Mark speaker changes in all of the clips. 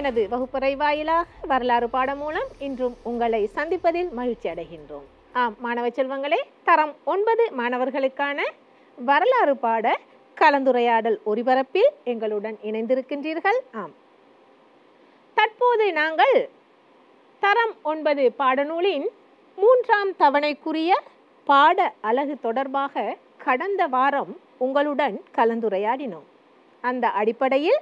Speaker 1: எனது வகுப்பறை வாயிலாக வரலாறு பாடம் மூலம் இன்றும் உங்களை சந்திப்பதில் மகிழ்ச்சி அடைகின்றோம் ஆம் மாணவ செல்வங்களே தரம் ஒன்பது மாணவர்களுக்கான வரலாறு பாட கலந்துரையாடல் ஒலிபரப்பில் எங்களுடன் இணைந்திருக்கின்றீர்கள் ஆம் தற்போது நாங்கள் தரம் ஒன்பது பாடநூலின் மூன்றாம் தவணைக்குரிய பாட அலகு தொடர்பாக கடந்த வாரம் உங்களுடன் கலந்துரையாடினோம் அந்த அடிப்படையில்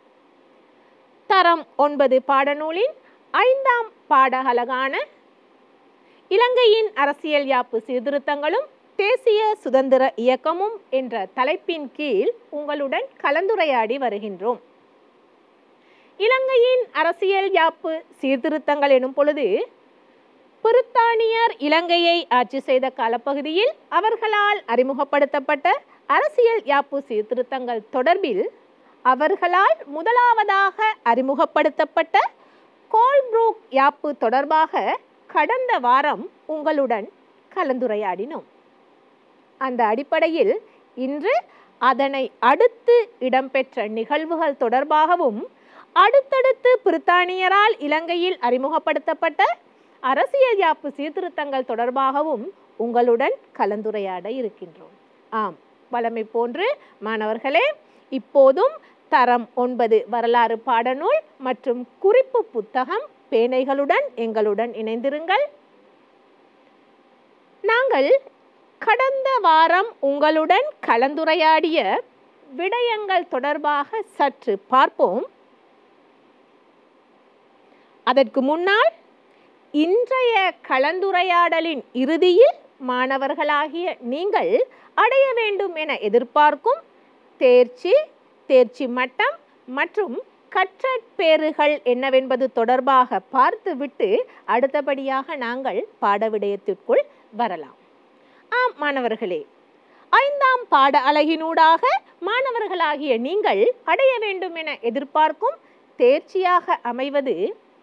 Speaker 1: தரம் ஒன்பது பாடநூலின் ஐந்தாம் பாடகலகான இலங்கையின் அரசியல் யாப்பு சீர்திருத்தங்களும் தேசிய சுதந்திர இயக்கமும் என்ற தலைப்பின் கீழ் உங்களுடன் கலந்துரையாடி வருகின்றோம் இலங்கையின் அரசியல் யாப்பு சீர்திருத்தங்கள் எனும் பொழுது பிரித்தானியர் இலங்கையை ஆட்சி செய்த காலப்பகுதியில் அவர்களால் அறிமுகப்படுத்தப்பட்ட அரசியல் யாப்பு சீர்திருத்தங்கள் தொடர்பில் அவர்களால் முதலாவதாக அறிமுகப்படுத்தப்பட்ட கோல்ப்ரூக் யாப்பு தொடர்பாக கடந்த வாரம் உங்களுடன் கலந்துரையாடினோம் அந்த அடிப்படையில் இன்று அதனை அடுத்து இடம்பெற்ற நிகழ்வுகள் தொடர்பாகவும் அடுத்தடுத்து பிரித்தானியரால் இலங்கையில் அறிமுகப்படுத்தப்பட்ட அரசியல் யாப்பு சீர்திருத்தங்கள் தொடர்பாகவும் உங்களுடன் கலந்துரையாட இருக்கின்றோம் ஆம் வளமை போன்று மாணவர்களே இப்போதும் தரம் ஒன்பது வரலாறு பாடநூல் மற்றும் குறிப்பு புத்தகம் பேனைகளுடன் எங்களுடன் இணைந்திருங்கள் நாங்கள் கடந்த வாரம் உங்களுடன் கலந்துரையாடிய விடயங்கள் தொடர்பாக சற்று பார்ப்போம் அதற்கு முன்னால் இன்றைய கலந்துரையாடலின் இறுதியில் மாணவர்களாகிய நீங்கள் அடைய வேண்டும் என எதிர்பார்க்கும் தேர்ச்சி தேர்ச்சி மட்டம் மற்றும் கற்றற்பேறுகள் என்னவென்பது தொடர்பாக பார்த்துவிட்டு அடுத்தபடியாக நாங்கள் பாட விடயத்திற்குள் வரலாம் ஆம் மாணவர்களே ஐந்தாம் பாட அலகினூடாக மாணவர்களாகிய நீங்கள் அடைய வேண்டும் என எதிர்பார்க்கும் தேர்ச்சியாக அமைவது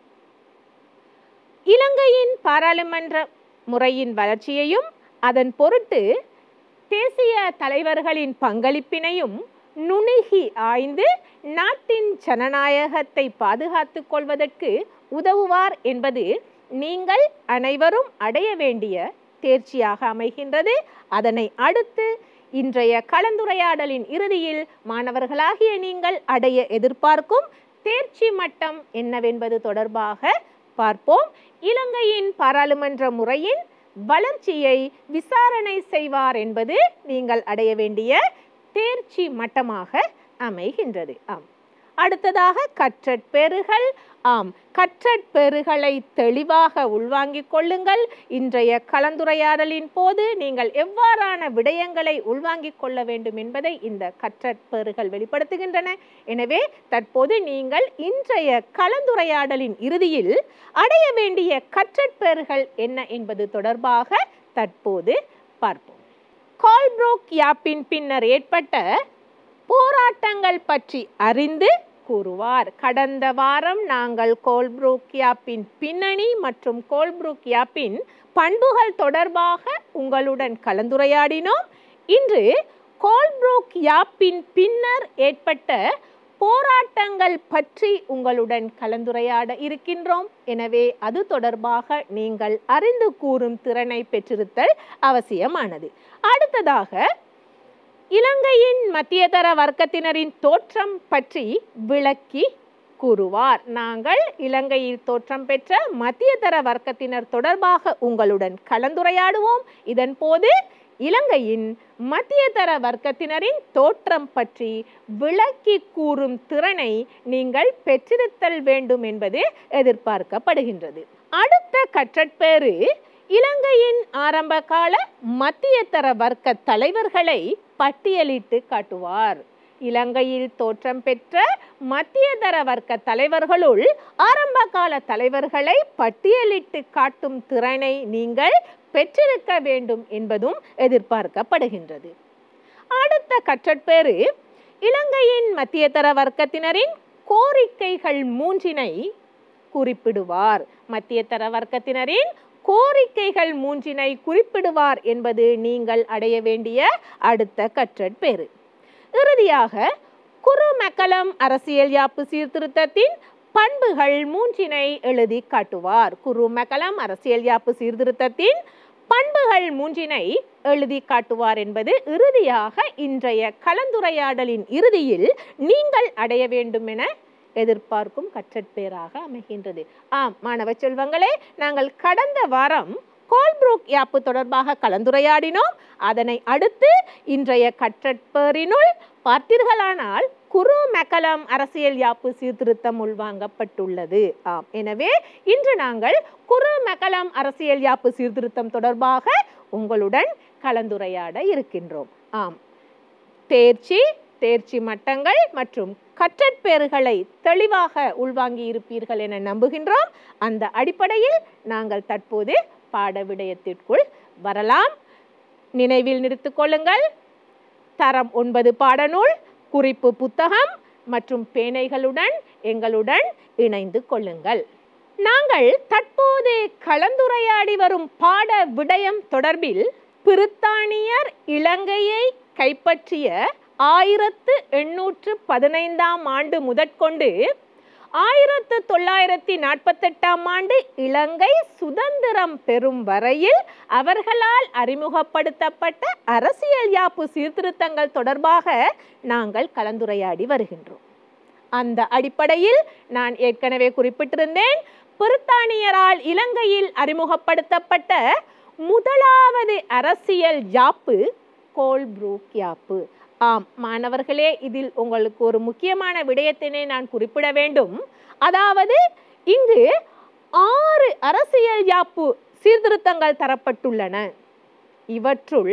Speaker 1: இலங்கையின் பாராளுமன்ற முறையின் வளர்ச்சியையும் அதன் பொருட்டு தேசிய தலைவர்களின் பங்களிப்பினையும் நுணுகி ஆய்ந்து நாட்டின் ஜனநாயகத்தை பாதுகாத்துக் கொள்வதற்கு உதவுவார் என்பது நீங்கள் அனைவரும் அடைய வேண்டிய தேர்ச்சியாக அமைகின்றது அதனை அடுத்து இன்றைய கலந்துரையாடலின் இறுதியில் மாணவர்களாகிய நீங்கள் அடைய எதிர்பார்க்கும் தேர்ச்சி மட்டம் என்னவென்பது தொடர்பாக பார்ப்போம் இலங்கையின் பாராளுமன்ற முறையின் வளர்ச்சியை விசாரணை செய்வார் என்பது நீங்கள் அடைய வேண்டிய தேர்ச்சி மட்டமாக அமைகின்றது ஆம் அடுத்ததாக கற்றற்பெறுகள் ஆம் கற்றற்பெறுகளை தெளிவாக உள்வாங்கிக் கொள்ளுங்கள் இன்றைய கலந்துரையாடலின் போது நீங்கள் எவ்வாறான விடயங்களை உள்வாங்கிக் கொள்ள வேண்டும் என்பதை இந்த கற்றற்பெறுகள் வெளிப்படுத்துகின்றன எனவே தற்போது நீங்கள் இன்றைய கலந்துரையாடலின் இறுதியில் அடைய வேண்டிய கற்றற்பெறுகள் என்ன என்பது தொடர்பாக தற்போது பார்ப்போம் கால்ப்ரோக் யாப்பின் பின்னர் ஏற்பட்ட போராட்டங்கள் பற்றி அறிந்து கூறுவார் கடந்த வாரம் நாங்கள் கோல்ப்ரூக் யாப்பின் பின்னணி மற்றும் கோல்ப்ரூக் யாப்பின் பண்புகள் தொடர்பாக உங்களுடன் கலந்துரையாடினோம் இன்று கோல்ப்ரூக் யாப்பின் பின்னர் ஏற்பட்ட போராட்டங்கள் பற்றி உங்களுடன் கலந்துரையாட இருக்கின்றோம் எனவே அது தொடர்பாக நீங்கள் அறிந்து கூறும் திறனை பெற்றிருத்தல் அவசியமானது அடுத்ததாக இலங்கையின் மத்தியதர வர்க்கத்தினரின் தோற்றம் பற்றி விளக்கி கூறுவார் நாங்கள் இலங்கையில் தோற்றம் பெற்ற மத்தியதர வர்க்கத்தினர் தொடர்பாக உங்களுடன் கலந்துரையாடுவோம் இதன் போது இலங்கையின் மத்தியதர வர்க்கத்தினரின் தோற்றம் பற்றி விளக்கி கூறும் திறனை நீங்கள் பெற்றிருத்தல் வேண்டும் என்பது எதிர்பார்க்கப்படுகின்றது அடுத்த கற்றற்பேறு இலங்கையின் ஆரம்பகால மத்தியதர வர்க்க தலைவர்களை பட்டியலிட்டு காட்டுவார் இலங்கையில் தோற்றம் பெற்ற மத்தியதர வர்க்க தலைவர்களுள் ஆரம்பகால தலைவர்களை பட்டியலிட்டு காட்டும் திறனை நீங்கள் பெற்றிருக்க வேண்டும் என்பதும் எதிர்பார்க்கப்படுகின்றது அடுத்த கற்றற்பேறு இலங்கையின் மத்தியதர வர்க்கத்தினரின் கோரிக்கைகள் மூன்றினை குறிப்பிடுவார் மத்தியதர வர்க்கத்தினரின் கோரிக்கைகள் மூன்றினை குறிப்பிடுவார் என்பது நீங்கள் அடைய வேண்டிய அடுத்த கற்றற்பேறு இறுதியாக குரு மக்களம் அரசியல் யாப்பு சீர்திருத்தத்தின் பண்புகள் மூன்றினை எழுதி காட்டுவார் குரு மெகலம் அரசியல் யாப்பு சீர்திருத்தத்தின் பண்புகள் மூன்றினை எழுதி காட்டுவார் என்பது இறுதியாக இன்றைய கலந்துரையாடலின் இறுதியில் நீங்கள் அடைய வேண்டும் என எதிர்பார்க்கும் கற்றற்பேராக அமைகின்றது ஆம் மாணவ செல்வங்களே நாங்கள் கடந்த வாரம் கோல்ப்ரூக் யாப்பு தொடர்பாக கலந்துரையாடினோம் அதனை அடுத்து இன்றைய கற்றற்பேரினுள் பார்த்தீர்களானால் குரு மெக்கலம் அரசியல் யாப்பு சீர்திருத்தம் உள்வாங்கப்பட்டுள்ளது ஆம் எனவே இன்று நாங்கள் குரு மெக்கலம் அரசியல் யாப்பு சீர்திருத்தம் தொடர்பாக உங்களுடன் கலந்துரையாட இருக்கின்றோம் ஆம் தேர்ச்சி தேர்ச்சி மட்டங்கள் மற்றும் கற்றற்பேறுகளை தெளிவாக உள்வாங்கி இருப்பீர்கள் என நம்புகின்றோம் அந்த அடிப்படையில் நாங்கள் தற்போது பாட விடயத்திற்குள் வரலாம் நினைவில் நிறுத்திக் கொள்ளுங்கள் தரம் ஒன்பது பாடநூல் குறிப்பு புத்தகம் மற்றும் பேனைகளுடன் எங்களுடன் இணைந்து கொள்ளுங்கள் நாங்கள் தற்போது கலந்துரையாடி வரும் பாட விடயம் தொடர்பில் பிரித்தானியர் இலங்கையை கைப்பற்றிய ஆயிரத்து எண்ணூற்று பதினைந்தாம் ஆண்டு முதற்கொண்டு ஆயிரத்து தொள்ளாயிரத்தி நாற்பத்தெட்டாம் ஆண்டு இலங்கை சுதந்திரம் பெறும் வரையில் அவர்களால் அறிமுகப்படுத்தப்பட்ட அரசியல் யாப்பு சீர்திருத்தங்கள் தொடர்பாக நாங்கள் கலந்துரையாடி வருகின்றோம் அந்த அடிப்படையில் நான் ஏற்கனவே குறிப்பிட்டிருந்தேன் பிரித்தானியரால் இலங்கையில் அறிமுகப்படுத்தப்பட்ட முதலாவது அரசியல் யாப்பு கோல்ப்ரூக் யாப்பு ஆம் மாணவர்களே இதில் உங்களுக்கு ஒரு முக்கியமான விடயத்தினை நான் குறிப்பிட வேண்டும் அதாவது இங்கு ஆறு அரசியல் யாப்பு சீர்திருத்தங்கள் தரப்பட்டுள்ளன இவற்றுள்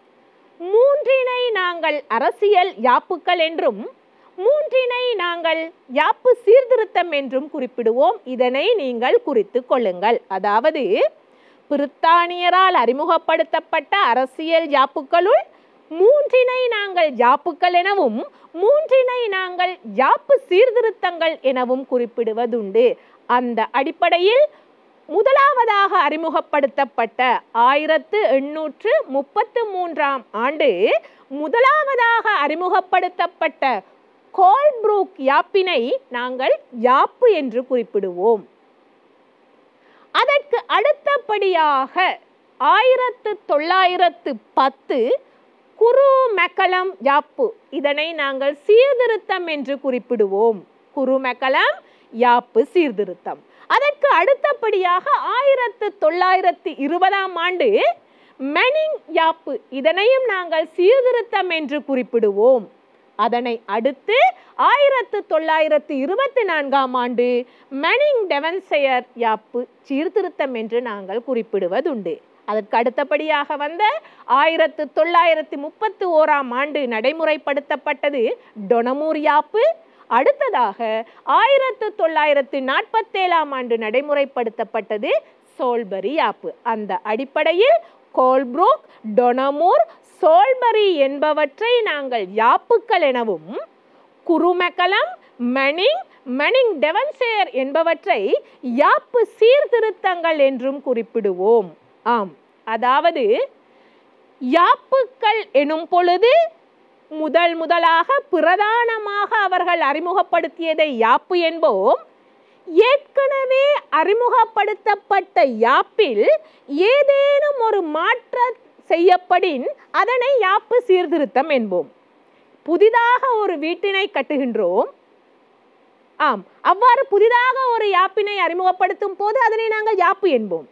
Speaker 1: மூன்றினை நாங்கள் அரசியல் யாப்புக்கள் என்றும் மூன்றினை நாங்கள் யாப்பு சீர்திருத்தம் என்றும் குறிப்பிடுவோம் இதனை நீங்கள் குறித்து கொள்ளுங்கள் அதாவது பிரித்தானியரால் அறிமுகப்படுத்தப்பட்ட அரசியல் யாப்புக்களுள் மூன்றினை நாங்கள் யாப்புக்கள் எனவும் மூன்றினை நாங்கள் யாப்பு சீர்திருத்தங்கள் எனவும் குறிப்பிடுவதுண்டு அந்த அடிப்படையில் முதலாவதாக அறிமுகப்படுத்தப்பட்ட ஆயிரத்து எண்ணூற்று முப்பத்து மூன்றாம் ஆண்டு முதலாவதாக அறிமுகப்படுத்தப்பட்ட கோல்ப்ரூக் யாப்பினை நாங்கள் யாப்பு என்று குறிப்பிடுவோம் அதற்கு அடுத்தபடியாக ஆயிரத்து தொள்ளாயிரத்து பத்து குரு மெக்கலம் யாப்பு இதனை நாங்கள் சீர்திருத்தம் என்று குறிப்பிடுவோம் குரு மெக்கலம் யாப்பு சீர்திருத்தம் அதற்கு அடுத்தபடியாக ஆயிரத்து தொள்ளாயிரத்து இருபதாம் ஆண்டு மெனிங் யாப்பு இதனையும் நாங்கள் சீர்திருத்தம் என்று குறிப்பிடுவோம் அதனை அடுத்து ஆயிரத்து தொள்ளாயிரத்து இருபத்தி நான்காம் ஆண்டு மெனிங் டெவன்செயர் யாப்பு சீர்திருத்தம் என்று நாங்கள் குறிப்பிடுவதுண்டு அதற்கு அடுத்தபடியாக வந்த ஆயிரத்து தொள்ளாயிரத்தி முப்பத்து ஓராம் ஆண்டு நடைமுறைப்படுத்தப்பட்டது டொனமூர் யாப்பு அடுத்ததாக ஆயிரத்து தொள்ளாயிரத்து நாற்பத்தேழாம் ஆண்டு நடைமுறைப்படுத்தப்பட்டது சோல்பரி யாப்பு அந்த அடிப்படையில் கோல்ப்ரூக் டொனமூர் சோல்பரி என்பவற்றை நாங்கள் யாப்புக்கள் எனவும் குருமெக்கலம் மெனிங் மெனிங் டெவன்சேர் என்பவற்றை யாப்பு சீர்திருத்தங்கள் என்றும் குறிப்பிடுவோம் ஆம் அதாவது யாப்புக்கள் எனும் பொழுது முதல் முதலாக பிரதானமாக அவர்கள் அறிமுகப்படுத்தியதை யாப்பு என்போம் ஏற்கனவே அறிமுகப்படுத்தப்பட்ட யாப்பில் ஏதேனும் ஒரு மாற்ற செய்யப்படின் அதனை யாப்பு சீர்திருத்தம் என்போம் புதிதாக ஒரு வீட்டினை கட்டுகின்றோம் ஆம் அவ்வாறு புதிதாக ஒரு யாப்பினை அறிமுகப்படுத்தும் போது அதனை நாங்கள் யாப்பு என்போம்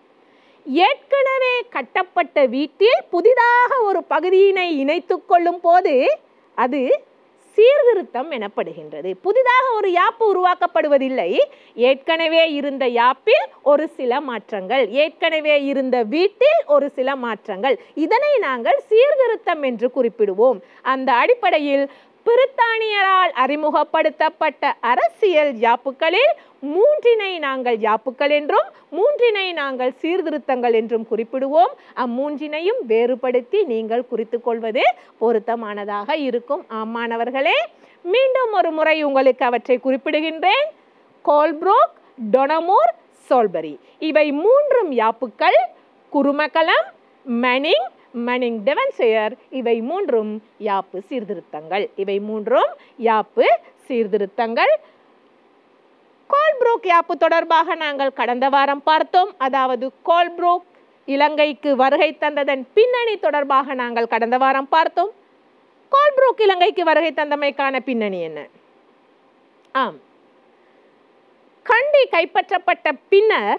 Speaker 1: ஏற்கனவே கட்டப்பட்ட வீட்டில் புதிதாக ஒரு பகுதியினை இணைத்துக் கொள்ளும் போது அது சீர்திருத்தம் எனப்படுகின்றது புதிதாக ஒரு யாப்பு உருவாக்கப்படுவதில்லை ஏற்கனவே இருந்த யாப்பில் ஒரு சில மாற்றங்கள் ஏற்கனவே இருந்த வீட்டில் ஒரு சில மாற்றங்கள் இதனை நாங்கள் சீர்திருத்தம் என்று குறிப்பிடுவோம் அந்த அடிப்படையில் பிரித்தானியரால் அறிமுகப்படுத்தப்பட்ட அரசியல் யாப்புக்களில் மூன்றினை நாங்கள் யாப்புக்கள் என்றும் மூன்றினை நாங்கள் சீர்திருத்தங்கள் என்றும் குறிப்பிடுவோம் அம்மூன்றினையும் வேறுபடுத்தி நீங்கள் குறித்து கொள்வது பொருத்தமானதாக இருக்கும் ஆமானவர்களே மீண்டும் ஒரு முறை உங்களுக்கு அவற்றை குறிப்பிடுகின்றேன் கோல்ப்ரோக் டொனமூர் சோல்பரி இவை மூன்றும் யாப்புக்கள் குருமகலம் மெனிங் மனிங் டெவன்செயர் இவை மூன்றும் யாப்பு சீர்திருத்தங்கள் இவை மூன்றும் யாப்பு சீர்திருத்தங்கள் கோல்ப்ரூக் யாப்பு தொடர்பாக நாங்கள் கடந்த வாரம் பார்த்தோம் அதாவது கோல்ப்ரூக் இலங்கைக்கு வருகை தந்ததன் பின்னணி தொடர்பாக நாங்கள் கடந்த வாரம் பார்த்தோம் கோல்ப்ரூக் இலங்கைக்கு வருகை தந்தமைக்கான பின்னணி என்ன ஆம் கண்டி கைப்பற்றப்பட்ட பின்னர்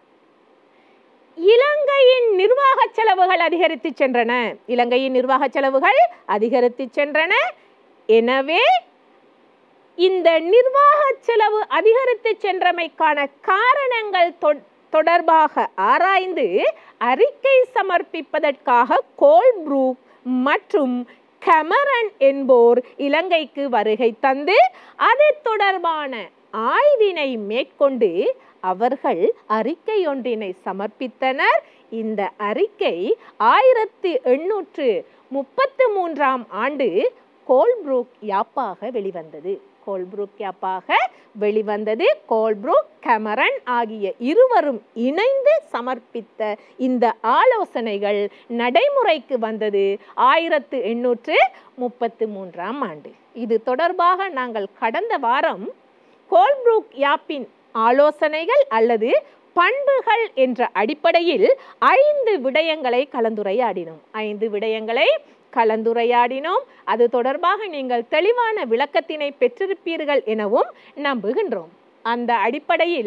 Speaker 1: இலங்கையின் நிர்வாக செலவுகள் அதிகரித்து சென்றன இலங்கையின் நிர்வாக செலவுகள் அதிகரித்து சென்றன எனவே இந்த நிர்வாக செலவு அதிகரித்து சென்றமைக்கான காரணங்கள் தொ- தொடர்பாக ஆராய்ந்து அறிக்கை சமர்ப்பிப்பதற்காக கோல்ப்ரூக் மற்றும் கமரன் என்போர் இலங்கைக்கு வருகை தந்து அது தொடர்பான ஆய்வினை மேற்கொண்டு அவர்கள் அறிக்கை ஒன்றினை சமர்ப்பித்தனர் இந்த அறிக்கை ஆயிரத்தி எண்ணூற்று முப்பத்து மூன்றாம் ஆண்டு கோல்ப்ரூக் யாப்பாக வெளிவந்தது கோல்ப்ரூக் யாப்பாக வெளிவந்தது கோல்ப்ரூக் கமரன் ஆகிய இருவரும் இணைந்து சமர்ப்பித்த இந்த ஆலோசனைகள் நடைமுறைக்கு வந்தது ஆயிரத்து எண்ணூற்று முப்பத்து மூன்றாம் ஆண்டு இது தொடர்பாக நாங்கள் கடந்த வாரம் கோல்ப்ரூக் யாப்பின் ஆலோசனைகள் அல்லது பண்புகள் என்ற அடிப்படையில் ஐந்து விடயங்களை கலந்துரையாடினோம் ஐந்து விடயங்களை கலந்துரையாடினோம் அது தொடர்பாக நீங்கள் தெளிவான விளக்கத்தினை பெற்றிருப்பீர்கள் எனவும் நம்புகின்றோம் அந்த அடிப்படையில்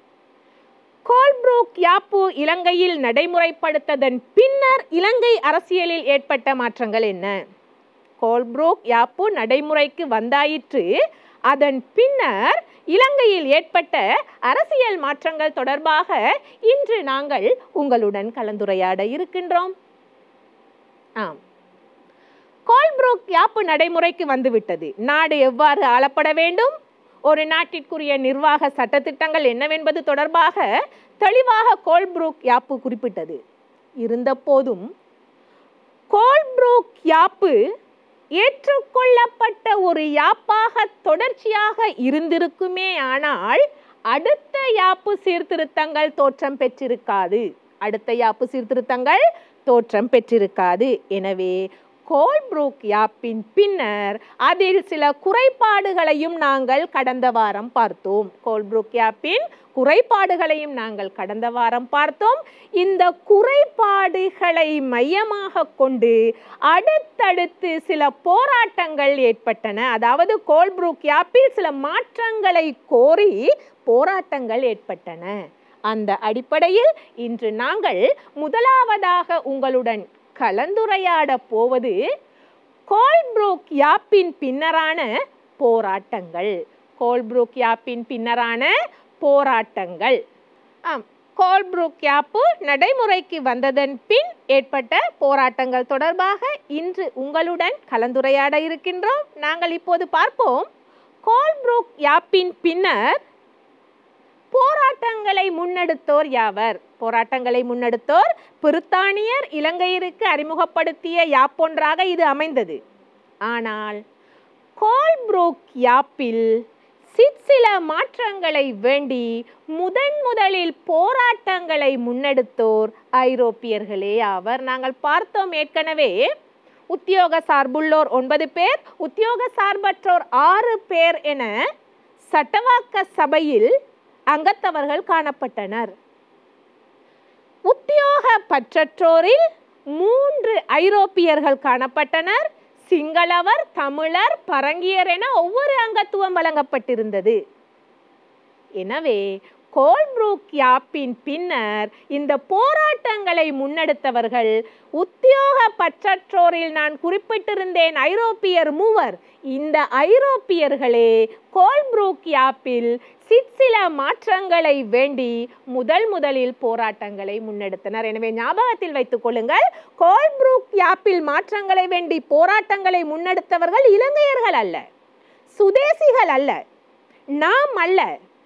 Speaker 1: கோல்ப்ரூக் யாப்பு இலங்கையில் நடைமுறைப்படுத்ததன் பின்னர் இலங்கை அரசியலில் ஏற்பட்ட மாற்றங்கள் என்ன கோல்ப்ரூக் யாப்பு நடைமுறைக்கு வந்தாயிற்று அதன் பின்னர் இலங்கையில் ஏற்பட்ட அரசியல் மாற்றங்கள் தொடர்பாக இன்று நாங்கள் உங்களுடன் கலந்துரையாட இருக்கின்றோம் ஆம் கோல்ப்ரூக் யாப்பு நடைமுறைக்கு வந்துவிட்டது நாடு எவ்வாறு ஆளப்பட வேண்டும் ஒரு நாட்டிற்குரிய நிர்வாக சட்டத்திட்டங்கள் என்னவென்பது தொடர்பாக தெளிவாக கோல்ப்ரூக் யாப்பு குறிப்பிட்டது இருந்தபோதும் கோல்ப்ரூக் யாப்பு ஏற்றுக்கொள்ளப்பட்ட ஒரு யாப்பாக தொடர்ச்சியாக இருந்திருக்குமே ஆனால் அடுத்த யாப்பு சீர்திருத்தங்கள் தோற்றம் பெற்றிருக்காது அடுத்த யாப்பு சீர்திருத்தங்கள் தோற்றம் பெற்றிருக்காது எனவே கோல்ப்ரூக் யாப்பின் பின்னர் அதில் சில குறைபாடுகளையும் நாங்கள் கடந்த வாரம் பார்த்தோம் கோல்ப்ரூக் யாப்பின் குறைபாடுகளையும் நாங்கள் கடந்த வாரம் பார்த்தோம் இந்த குறைபாடுகளை மையமாக கொண்டு அடுத்தடுத்து சில போராட்டங்கள் ஏற்பட்டன அதாவது கோல்ப்ரூக் யாப்பில் சில மாற்றங்களை கோரி போராட்டங்கள் ஏற்பட்டன அந்த அடிப்படையில் இன்று நாங்கள் முதலாவதாக உங்களுடன் கலந்துரையாட போவது கோல்ப்ரூக் யாப்பின் பின்னரான போராட்டங்கள் கோல்ப்ரூக் யாப்பின் பின்னரான போராட்டங்கள் ஆம் கோல்ப்ரூக் யாப்பு நடைமுறைக்கு வந்ததன் பின் ஏற்பட்ட போராட்டங்கள் தொடர்பாக இன்று உங்களுடன் கலந்துரையாட இருக்கின்றோம் நாங்கள் இப்போது பார்ப்போம் கோல்ப்ரூக் யாப்பின் பின்னர் போராட்டங்களை முன்னெடுத்தோர் யாவர் போராட்டங்களை முன்னெடுத்தோர் பிரித்தானியர் இலங்கையருக்கு அறிமுகப்படுத்திய யாப்பொன்றாக இது அமைந்தது ஆனால் கோல்ப்ரூக் யாப்பில் சிற்சில மாற்றங்களை வேண்டி முதன் முதலில் போராட்டங்களை முன்னெடுத்தோர் ஐரோப்பியர்களே ஆவர் நாங்கள் பார்த்தோம் ஏற்கனவே உத்தியோக சார்புள்ளோர் ஒன்பது பேர் உத்தியோக சார்பற்றோர் ஆறு பேர் என சட்டவாக்க சபையில் அங்கத்தவர்கள் காணப்பட்டனர் உத்தியோக பற்றற்றோரில் மூன்று ஐரோப்பியர்கள் காணப்பட்டனர் சிங்களவர் தமிழர் பரங்கியர் என ஒவ்வொரு அங்கத்துவம் வழங்கப்பட்டிருந்தது எனவே கோல்ப்ரூக் யாப்பின் பின்னர் இந்த போராட்டங்களை முன்னெடுத்தவர்கள் உத்தியோக பற்றற்றோரில் நான் குறிப்பிட்டிருந்தேன் ஐரோப்பியர் மூவர் இந்த ஐரோப்பியர்களே கோல்ப்ரூக் யாப்பில் சிற்சில மாற்றங்களை வேண்டி முதல் முதலில் போராட்டங்களை முன்னெடுத்தனர் எனவே ஞாபகத்தில் வைத்துக் கொள்ளுங்கள் கோல்ப்ரூக் யாப்பில் மாற்றங்களை வேண்டி போராட்டங்களை முன்னெடுத்தவர்கள் இலங்கையர்கள் அல்ல சுதேசிகள் அல்ல நாம் அல்ல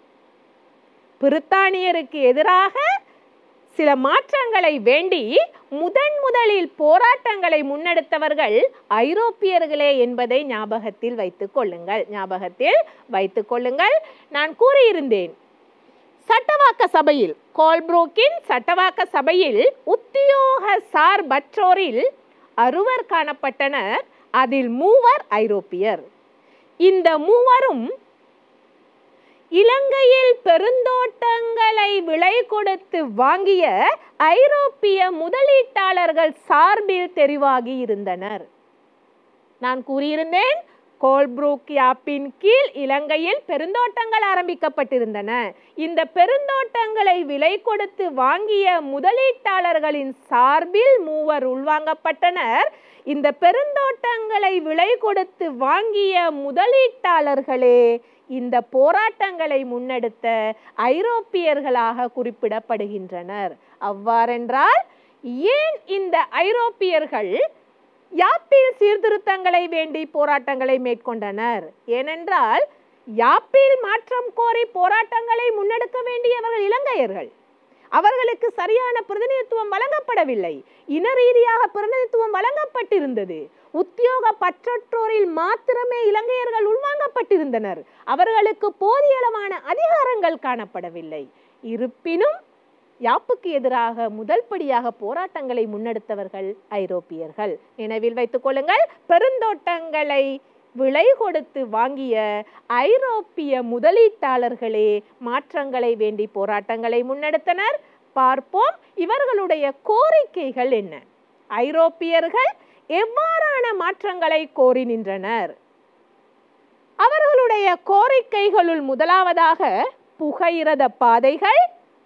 Speaker 1: பிரித்தானியருக்கு எதிராக சில மாற்றங்களை வேண்டி முதன் முதலில் போராட்டங்களை முன்னெடுத்தவர்கள் ஐரோப்பியர்களே என்பதை ஞாபகத்தில் வைத்துக் கொள்ளுங்கள் ஞாபகத்தில் வைத்துக் கொள்ளுங்கள் நான் கூறியிருந்தேன் சட்டவாக்க சபையில் கோல்ப்ரூக்கின் சட்டவாக்க சபையில் உத்தியோக சார்பற்றோரில் அறுவர் காணப்பட்டனர் அதில் மூவர் ஐரோப்பியர் இந்த மூவரும் இலங்கையில் பெருந்தோட்டங்களை விலை கொடுத்து வாங்கிய ஐரோப்பிய முதலீட்டாளர்கள் சார்பில் தெரிவாகி இருந்தனர் நான் கூறியிருந்தேன் கோல்ப்ரூக் யாப்பின் கீழ் இலங்கையில் பெருந்தோட்டங்கள் ஆரம்பிக்கப்பட்டிருந்தன இந்த பெருந்தோட்டங்களை விலை கொடுத்து வாங்கிய முதலீட்டாளர்களின் சார்பில் மூவர் உள்வாங்கப்பட்டனர் இந்த பெருந்தோட்டங்களை விலை கொடுத்து வாங்கிய முதலீட்டாளர்களே இந்த போராட்டங்களை முன்னெடுத்த ஐரோப்பியர்களாக குறிப்பிடப்படுகின்றனர் அவ்வாறென்றால் ஏன் இந்த ஐரோப்பியர்கள் யாப்பில் சீர்திருத்தங்களை வேண்டி போராட்டங்களை மேற்கொண்டனர் ஏனென்றால் யாப்பில் மாற்றம் கோரி போராட்டங்களை முன்னெடுக்க வேண்டியவர்கள் இலங்கையர்கள் அவர்களுக்கு சரியான பிரதிநிதித்துவம் வழங்கப்படவில்லை இன ரீதியாக பிரதிநிதித்துவம் வழங்கப்பட்டிருந்தது உத்தியோக பற்றற்றோரில் மாத்திரமே இலங்கையர்கள் உள்வாங்கப்பட்டிருந்தனர் அவர்களுக்கு போதியளவான அதிகாரங்கள் காணப்படவில்லை இருப்பினும் யாப்புக்கு எதிராக முதல் படியாக போராட்டங்களை முன்னெடுத்தவர்கள் ஐரோப்பியர்கள் நினைவில் வைத்துக் கொள்ளுங்கள் பெருந்தோட்டங்களை விலை கொடுத்து வாங்கிய ஐரோப்பிய முதலீட்டாளர்களே மாற்றங்களை வேண்டி போராட்டங்களை முன்னெடுத்தனர் பார்ப்போம் இவர்களுடைய கோரிக்கைகள் என்ன ஐரோப்பியர்கள் எவ்வாறான மாற்றங்களை கோரி நின்றனர் அவர்களுடைய கோரிக்கைகளுள் முதலாவதாக புகையிரத பாதைகள்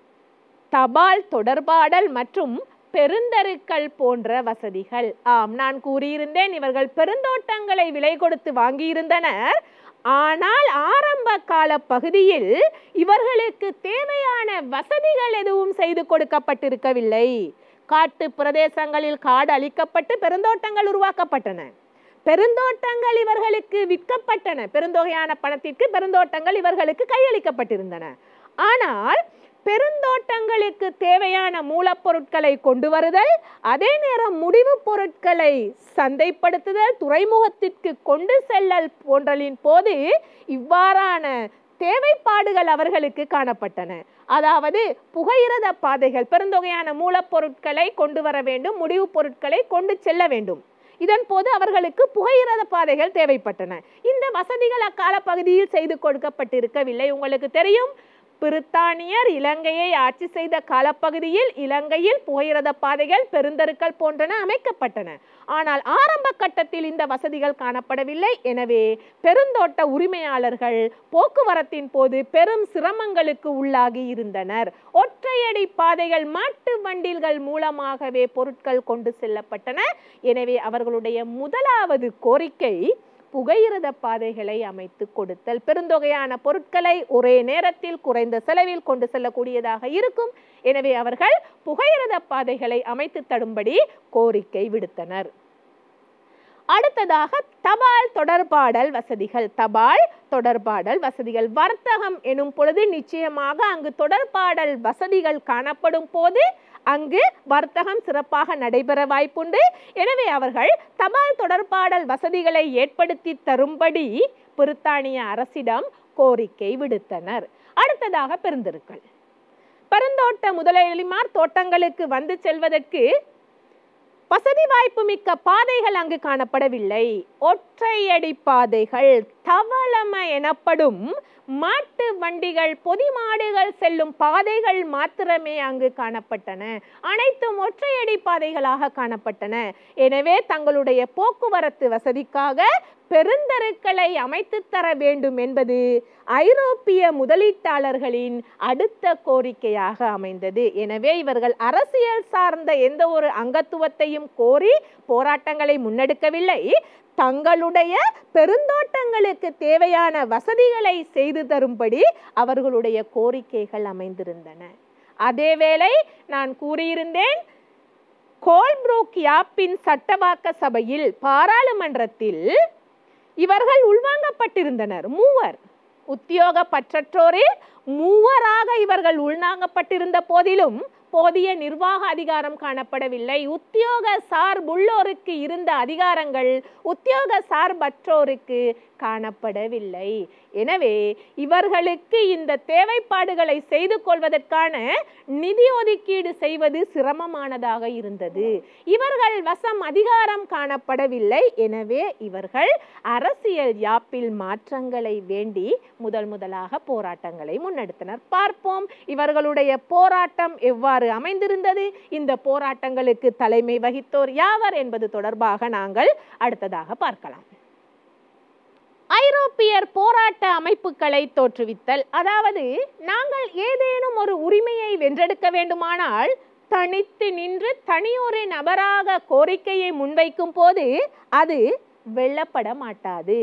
Speaker 1: தபால் தொடர்பாடல் மற்றும் பெருந்தருக்கள் போன்ற வசதிகள் ஆம் நான் கூறியிருந்தேன் இவர்கள் பெருந்தோட்டங்களை விலை கொடுத்து வாங்கியிருந்தனர் ஆனால் ஆரம்ப கால பகுதியில் இவர்களுக்கு தேவையான வசதிகள் எதுவும் செய்து கொடுக்கப்பட்டிருக்கவில்லை காட்டு பிரதேசங்களில் காடு அழிக்கப்பட்டு பெருந்தோட்டங்கள் உருவாக்கப்பட்டன பெருந்தோட்டங்கள் இவர்களுக்கு விற்கப்பட்டன பெருந்தொகையான பணத்திற்கு பெருந்தோட்டங்கள் இவர்களுக்கு கையளிக்கப்பட்டிருந்தன ஆனால் பெருந்தோட்டங்களுக்கு தேவையான மூலப்பொருட்களை கொண்டு வருதல் அதே நேரம் முடிவுப் பொருட்களை சந்தைப்படுத்துதல் துறைமுகத்திற்கு கொண்டு செல்லல் போன்றலின் போது இவ்வாறான தேவைப்பாடுகள் அவர்களுக்கு காணப்பட்டன அதாவது புகையிரத பாதைகள் பெருந்தொகையான மூலப்பொருட்களை கொண்டு வர வேண்டும் முடிவுப் பொருட்களை கொண்டு செல்ல வேண்டும் இதன் போது அவர்களுக்கு புகையிரத பாதைகள் தேவைப்பட்டன இந்த வசதிகள் அக்கால பகுதியில் செய்து கொடுக்கப்பட்டிருக்கவில்லை உங்களுக்கு தெரியும் பிரித்தானியர் இலங்கையை ஆட்சி செய்த காலப்பகுதியில் இலங்கையில் புகையிரத பாதைகள் பெருந்தருக்கள் போன்றன அமைக்கப்பட்டன ஆனால் ஆரம்ப கட்டத்தில் இந்த வசதிகள் காணப்படவில்லை எனவே பெருந்தோட்ட உரிமையாளர்கள் போக்குவரத்தின் போது பெரும் சிரமங்களுக்கு உள்ளாகி இருந்தனர் ஒற்றையடி பாதைகள் மாட்டு வண்டில்கள் மூலமாகவே பொருட்கள் கொண்டு செல்லப்பட்டன எனவே அவர்களுடைய முதலாவது கோரிக்கை புகையிரத பாதைகளை அமைத்து கொடுத்தல் பெருந்தொகையான பொருட்களை ஒரே நேரத்தில் குறைந்த செலவில் கொண்டு செல்லக்கூடியதாக இருக்கும் எனவே அவர்கள் புகையிரத பாதைகளை அமைத்து தரும்படி கோரிக்கை விடுத்தனர் அடுத்ததாக தபால் தொடர்பாடல் வசதிகள் தபால் தொடர்பாடல் வசதிகள் வர்த்தகம் எனும் பொழுது நிச்சயமாக அங்கு தொடர்பாடல் வசதிகள் காணப்படும் போது அங்கு வர்த்தகம் சிறப்பாக நடைபெற வாய்ப்புண்டு எனவே அவர்கள் தபால் தொடர்பாடல் வசதிகளை ஏற்படுத்தி தரும்படி பிரித்தானிய அரசிடம் கோரிக்கை விடுத்தனர் அடுத்ததாக பெருந்தெருக்கள் பெருந்தோட்ட முதலாளிமார் தோட்டங்களுக்கு வந்து செல்வதற்கு வசதி வாய்ப்பு மிக்க பாதைகள் அங்கு காணப்படவில்லை ஒற்றையடி பாதைகள் தவளம எனப்படும் மாட்டு வண்டிகள் பொதி மாடுகள் செல்லும் பாதைகள் மாத்திரமே அங்கு காணப்பட்டன அனைத்தும் ஒற்றையடி பாதைகளாக காணப்பட்டன எனவே தங்களுடைய போக்குவரத்து வசதிக்காக பெருந்தருக்களை அமைத்து தர வேண்டும் என்பது ஐரோப்பிய முதலீட்டாளர்களின் அடுத்த கோரிக்கையாக அமைந்தது எனவே இவர்கள் அரசியல் சார்ந்த எந்த ஒரு அங்கத்துவத்தையும் கோரி போராட்டங்களை முன்னெடுக்கவில்லை தங்களுடைய பெருந்தோட்டங்களுக்கு தேவையான வசதிகளை செய்து தரும்படி அவர்களுடைய கோரிக்கைகள் அமைந்திருந்தன அதேவேளை நான் கூறியிருந்தேன் கோல்ப்ரூக் யாப்பின் சட்டவாக்க சபையில் பாராளுமன்றத்தில் இவர்கள் உள்வாங்கப்பட்டிருந்தனர் மூவர் உத்தியோக பற்றற்றோரில் மூவராக இவர்கள் உள்வாங்கப்பட்டிருந்த போதிலும் போதிய நிர்வாக அதிகாரம் காணப்படவில்லை உத்தியோக சார்புள்ளோருக்கு இருந்த அதிகாரங்கள் உத்தியோக சார்பற்றோருக்கு காணப்படவில்லை எனவே இவர்களுக்கு இந்த தேவைப்பாடுகளை செய்து கொள்வதற்கான நிதி ஒதுக்கீடு செய்வது சிரமமானதாக இருந்தது இவர்கள் வசம் அதிகாரம் காணப்படவில்லை எனவே இவர்கள் அரசியல் யாப்பில் மாற்றங்களை வேண்டி முதல் முதலாக போராட்டங்களை முன்னெடுத்தனர் பார்ப்போம் இவர்களுடைய போராட்டம் எவ்வாறு அமைந்திருந்தது இந்த போராட்டங்களுக்கு தலைமை வகித்தோர் யாவர் என்பது தொடர்பாக நாங்கள் அடுத்ததாக பார்க்கலாம் ஐரோப்பியர் போராட்ட அமைப்புகளை தோற்றுவித்தல் அதாவது நாங்கள் ஏதேனும் ஒரு உரிமையை வென்றெடுக்க வேண்டுமானால் தனித்து நின்று தனியொரு நபராக கோரிக்கையை முன்வைக்கும் போது அது வெல்லப்பட மாட்டாது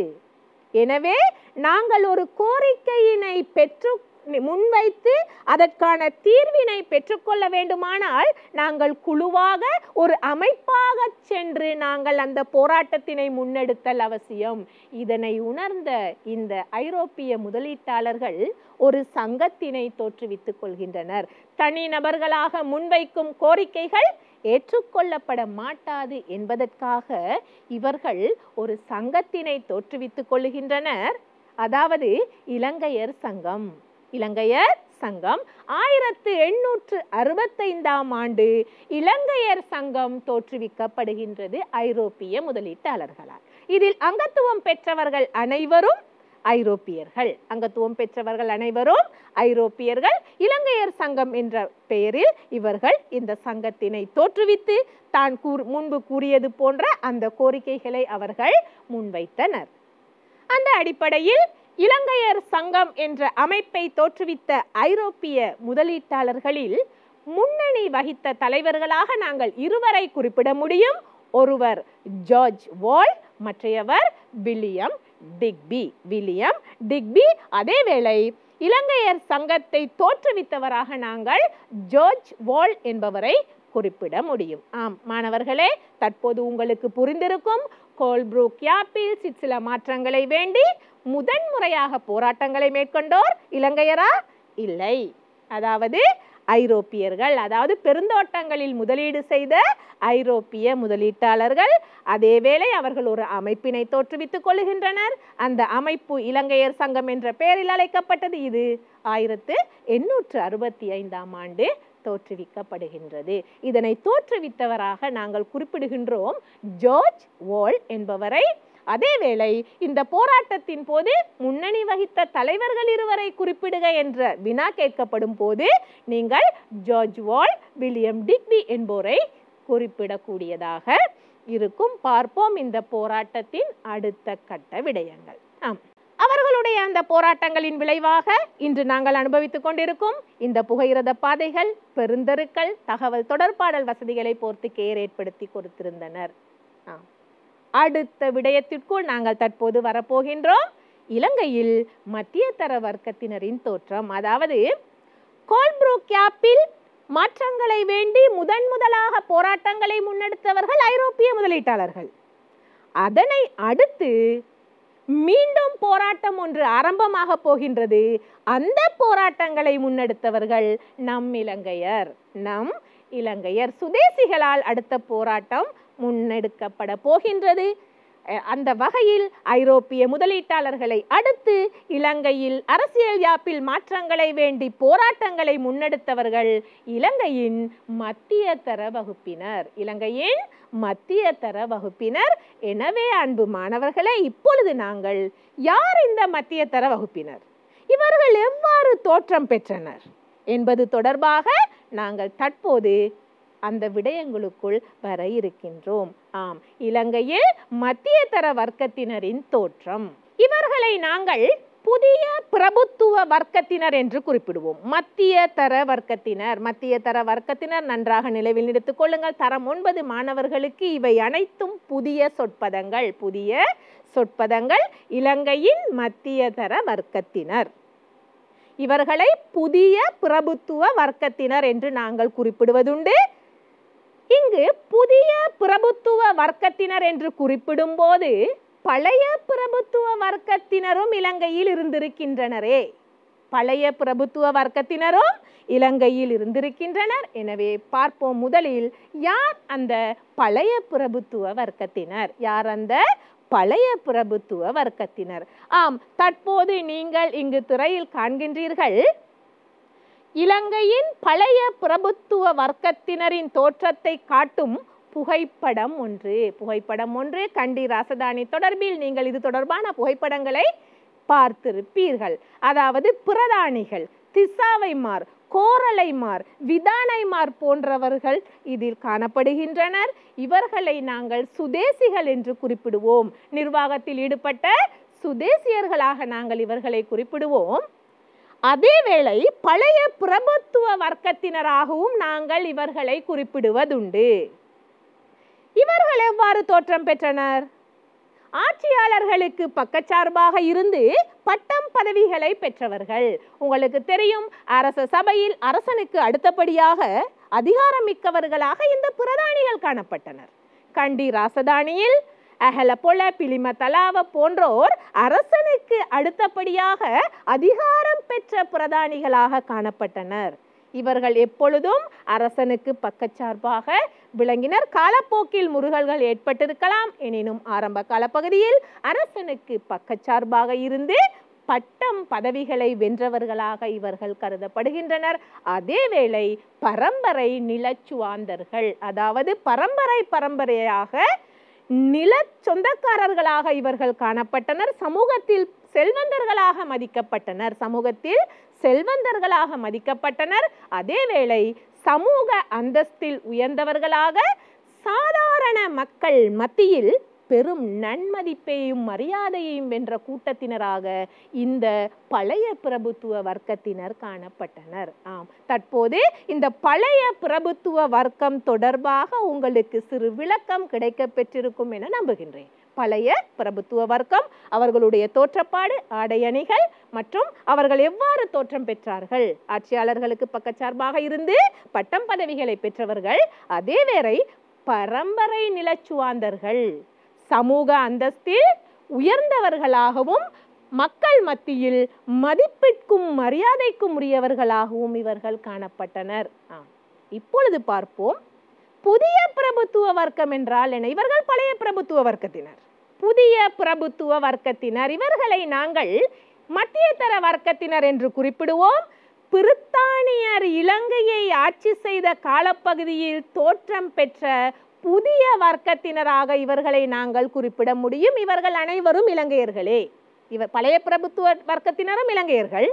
Speaker 1: எனவே நாங்கள் ஒரு கோரிக்கையினை பெற்று முன்வைத்து அதற்கான தீர்வினை பெற்றுக்கொள்ள வேண்டுமானால் நாங்கள் குழுவாக ஒரு அமைப்பாக சென்று நாங்கள் அந்த போராட்டத்தினை முன்னெடுத்தல் அவசியம் இதனை உணர்ந்த இந்த ஐரோப்பிய முதலீட்டாளர்கள் ஒரு சங்கத்தினை தோற்றுவித்துக் கொள்கின்றனர் தனிநபர்களாக முன்வைக்கும் கோரிக்கைகள் ஏற்றுக்கொள்ளப்பட மாட்டாது என்பதற்காக இவர்கள் ஒரு சங்கத்தினை தோற்றுவித்துக் கொள்கின்றனர் அதாவது இலங்கையர் சங்கம் இலங்கையர் சங்கம் ஆயிரத்து எண்ணூற்று அறுபத்தைந்தாம் ஆண்டு இலங்கையர் சங்கம் தோற்றுவிக்கப்படுகின்றது ஐரோப்பிய முதலீட்டாளர்களால் இதில் அங்கத்துவம் பெற்றவர்கள் அனைவரும் ஐரோப்பியர்கள் அங்கத்துவம் பெற்றவர்கள் அனைவரும் ஐரோப்பியர்கள் இலங்கையர் சங்கம் என்ற பெயரில் இவர்கள் இந்த சங்கத்தினை தோற்றுவித்து தான் கூர் முன்பு கூறியது போன்ற அந்த கோரிக்கைகளை அவர்கள் முன்வைத்தனர் அந்த அடிப்படையில் இலங்கையர் சங்கம் என்ற அமைப்பை தோற்றுவித்த ஐரோப்பிய முதலீட்டாளர்களில் முன்னணி வகித்த தலைவர்களாக நாங்கள் இருவரை குறிப்பிட முடியும் ஒருவர் ஜார்ஜ் வால் மற்றையவர் வில்லியம் டிக்பி வில்லியம் டிக்பி அதேவேளை இலங்கையர் சங்கத்தை தோற்றுவித்தவராக நாங்கள் ஜார்ஜ் வால் என்பவரை குறிப்பிட முடியும் ஆம் மாணவர்களே தற்போது உங்களுக்கு புரிந்திருக்கும் கோல்ப்ரூக் யாப்பில் சிற்சில மாற்றங்களை வேண்டி முதன்முறையாக போராட்டங்களை மேற்கொண்டோர் இலங்கையரா இல்லை அதாவது ஐரோப்பியர்கள் அதாவது பெருந்தோட்டங்களில் முதலீடு செய்த ஐரோப்பிய முதலீட்டாளர்கள் அதேவேளை அவர்கள் ஒரு அமைப்பினை தோற்றுவித்துக் கொள்கின்றனர் அந்த அமைப்பு இலங்கையர் சங்கம் என்ற பெயரில் அழைக்கப்பட்டது இது ஆயிரத்து எண்ணூற்று அறுபத்தி ஐந்தாம் ஆண்டு தோற்றுவிக்கப்படுகின்றது இதனை தோற்றுவித்தவராக நாங்கள் குறிப்பிடுகின்றோம் ஜார்ஜ் வால் என்பவரை அதேவேளை இந்த போராட்டத்தின் போது முன்னணி வகித்த தலைவர்கள் இருவரை குறிப்பிடுக என்ற வினா கேட்கப்படும் போது நீங்கள் ஜார்ஜ் வால் வில்லியம் டிக்பி என்போரை குறிப்பிடக்கூடியதாக இருக்கும் பார்ப்போம் இந்த போராட்டத்தின் அடுத்த கட்ட விடயங்கள் ஆம் அவர்களுடைய அந்த போராட்டங்களின் விளைவாக இன்று நாங்கள் அனுபவித்துக் கொண்டிருக்கும் இந்த புகையிரத பாதைகள் பெருந்தெருக்கள் தகவல் தொடர்பாடல் வசதிகளை போர்த்து கேர் ஏற்படுத்தி கொடுத்திருந்தனர் ஆம் அடுத்த விடயத்திற்குள் நாங்கள் தற்போது வரப்போகின்றோம் இலங்கையில் மத்திய தர வர்க்கத்தினரின் தோற்றம் அதாவது கோல்ப்ரூக் கேப்பில் மாற்றங்களை வேண்டி முதன் முதலாக போராட்டங்களை முன்னெடுத்தவர்கள் ஐரோப்பிய முதலீட்டாளர்கள் அதனை அடுத்து மீண்டும் போராட்டம் ஒன்று ஆரம்பமாக போகின்றது அந்த போராட்டங்களை முன்னெடுத்தவர்கள் நம் இலங்கையர் நம் இலங்கையர் சுதேசிகளால் அடுத்த போராட்டம் முன்னெடுக்கப்பட போகின்றது அஹ் அந்த வகையில் ஐரோப்பிய முதலீட்டாளர்களை அடுத்து இலங்கையில் அரசியல் யாப்பில் மாற்றங்களை வேண்டி போராட்டங்களை முன்னெடுத்தவர்கள் இலங்கையின் மத்திய தர வகுப்பினர் இலங்கையின் மத்திய தர வகுப்பினர் எனவே அன்பு மாணவர்களே இப்பொழுது நாங்கள் யார் இந்த மத்திய தர வகுப்பினர் இவர்கள் எவ்வாறு தோற்றம் பெற்றனர் என்பது தொடர்பாக நாங்கள் தற்போது அந்த விடயங்களுக்குள் வர இருக்கின்றோம் ஆம் இலங்கையில் மத்திய தர வர்க்கத்தினரின் தோற்றம் இவர்களை நாங்கள் புதிய பிரபுத்துவ வர்க்கத்தினர் என்று குறிப்பிடுவோம் மத்திய தர வர்க்கத்தினர் மத்திய தர வர்க்கத்தினர் நன்றாக நிலவில் எடுத்துக் கொள்ளுங்கள் தரம் ஒன்பது மாணவர்களுக்கு இவை அனைத்தும் புதிய சொற்பதங்கள் புதிய சொற்பதங்கள் இலங்கையின் மத்திய தர வர்க்கத்தினர் இவர்களை புதிய பிரபுத்துவ வர்க்கத்தினர் என்று நாங்கள் குறிப்பிடுவதுண்டு இங்கு புதிய பிரபுத்துவ வர்க்கத்தினர் என்று குறிப்பிடும் போது பழைய பிரபுத்துவ வர்க்கத்தினரும் இலங்கையில் இருந்திருக்கின்றனரே பழைய பிரபுத்துவ வர்க்கத்தினரும் இலங்கையில் இருந்திருக்கின்றனர் எனவே பார்ப்போம் முதலில் யார் அந்த பழைய பிரபுத்துவ வர்க்கத்தினர் யார் அந்த பழைய பிரபுத்துவ வர்க்கத்தினர் ஆம் தற்போது நீங்கள் இங்கு திரையில் காண்கின்றீர்கள் இலங்கையின் பழைய பிரபுத்துவ வர்க்கத்தினரின் தோற்றத்தை காட்டும் புகைப்படம் ஒன்று புகைப்படம் ஒன்று கண்டி ராசதானி தொடர்பில் நீங்கள் இது தொடர்பான புகைப்படங்களை பார்த்திருப்பீர்கள் அதாவது பிரதானிகள் திசாவைமார் கோரலைமார் விதானைமார் போன்றவர்கள் இதில் காணப்படுகின்றனர் இவர்களை நாங்கள் சுதேசிகள் என்று குறிப்பிடுவோம் நிர்வாகத்தில் ஈடுபட்ட சுதேசியர்களாக நாங்கள் இவர்களை குறிப்பிடுவோம் அதேவேளை பழைய பிரபுத்துவ வர்க்கத்தினராகவும் நாங்கள் இவர்களை குறிப்பிடுவதுண்டு இவர்கள் எவ்வாறு தோற்றம் பெற்றனர் ஆட்சியாளர்களுக்கு பக்கச்சார்பாக இருந்து பட்டம் பதவிகளை பெற்றவர்கள் உங்களுக்கு தெரியும் அரச சபையில் அரசனுக்கு அடுத்தபடியாக அதிகாரமிக்கவர்களாக இந்த பிரதானிகள் காணப்பட்டனர் கண்டி ராசதானியில் அகல பொல பிலிம தலாவ போன்றோர் அரசனுக்கு அடுத்தபடியாக அதிகாரம் பெற்ற பிரதானிகளாக காணப்பட்டனர் இவர்கள் எப்பொழுதும் அரசனுக்கு பக்கச்சார்பாக விளங்கினர் காலப்போக்கில் முருகல்கள் ஏற்பட்டிருக்கலாம் எனினும் ஆரம்ப காலப்பகுதியில் அரசனுக்கு பக்கச்சார்பாக இருந்து பட்டம் பதவிகளை வென்றவர்களாக இவர்கள் கருதப்படுகின்றனர் அதேவேளை பரம்பரை நிலச்சுவாந்தர்கள் அதாவது பரம்பரை பரம்பரையாக நில சொந்தக்காரர்களாக இவர்கள் காணப்பட்டனர் சமூகத்தில் செல்வந்தர்களாக மதிக்கப்பட்டனர் சமூகத்தில் செல்வந்தர்களாக மதிக்கப்பட்டனர் அதேவேளை சமூக அந்தஸ்தில் உயர்ந்தவர்களாக சாதாரண மக்கள் மத்தியில் பெரும் நன்மதிப்பையும் மரியாதையையும் வென்ற கூட்டத்தினராக இந்த பழைய பிரபுத்துவ வர்க்கத்தினர் காணப்பட்டனர் ஆம் தற்போது இந்த பழைய பிரபுத்துவ வர்க்கம் தொடர்பாக உங்களுக்கு சிறு விளக்கம் கிடைக்க பெற்றிருக்கும் என நம்புகின்றேன் பழைய பிரபுத்துவ வர்க்கம் அவர்களுடைய தோற்றப்பாடு ஆடையணிகள் மற்றும் அவர்கள் எவ்வாறு தோற்றம் பெற்றார்கள் ஆட்சியாளர்களுக்கு பக்கச்சார்பாக இருந்து பட்டம் பதவிகளை பெற்றவர்கள் அதே வேளை பரம்பரை நிலச்சுவாந்தர்கள் சமூக அந்தஸ்தில் உயர்ந்தவர்களாகவும் மக்கள் மத்தியில் மதிப்பிற்கும் மரியாதைக்கும் உரியவர்களாகவும் இவர்கள் காணப்பட்டனர் ஆம் இப்பொழுது பார்ப்போம் புதிய பிரபுத்துவ வர்க்கம் என்றால் என்ன இவர்கள் பழைய பிரபுத்துவ வர்க்கத்தினர் புதிய பிரபுத்துவ வர்க்கத்தினர் இவர்களை நாங்கள் மத்தியதர வர்க்கத்தினர் என்று குறிப்பிடுவோம் பிரித்தானியர் இலங்கையை ஆட்சி செய்த காலப்பகுதியில் தோற்றம் பெற்ற புதிய வர்க்கத்தினராக இவர்களை நாங்கள் குறிப்பிட முடியும் இவர்கள் அனைவரும் இலங்கையர்களே இவர் பழைய பிரபுத்துவ வர்க்கத்தினரும் இலங்கையர்கள்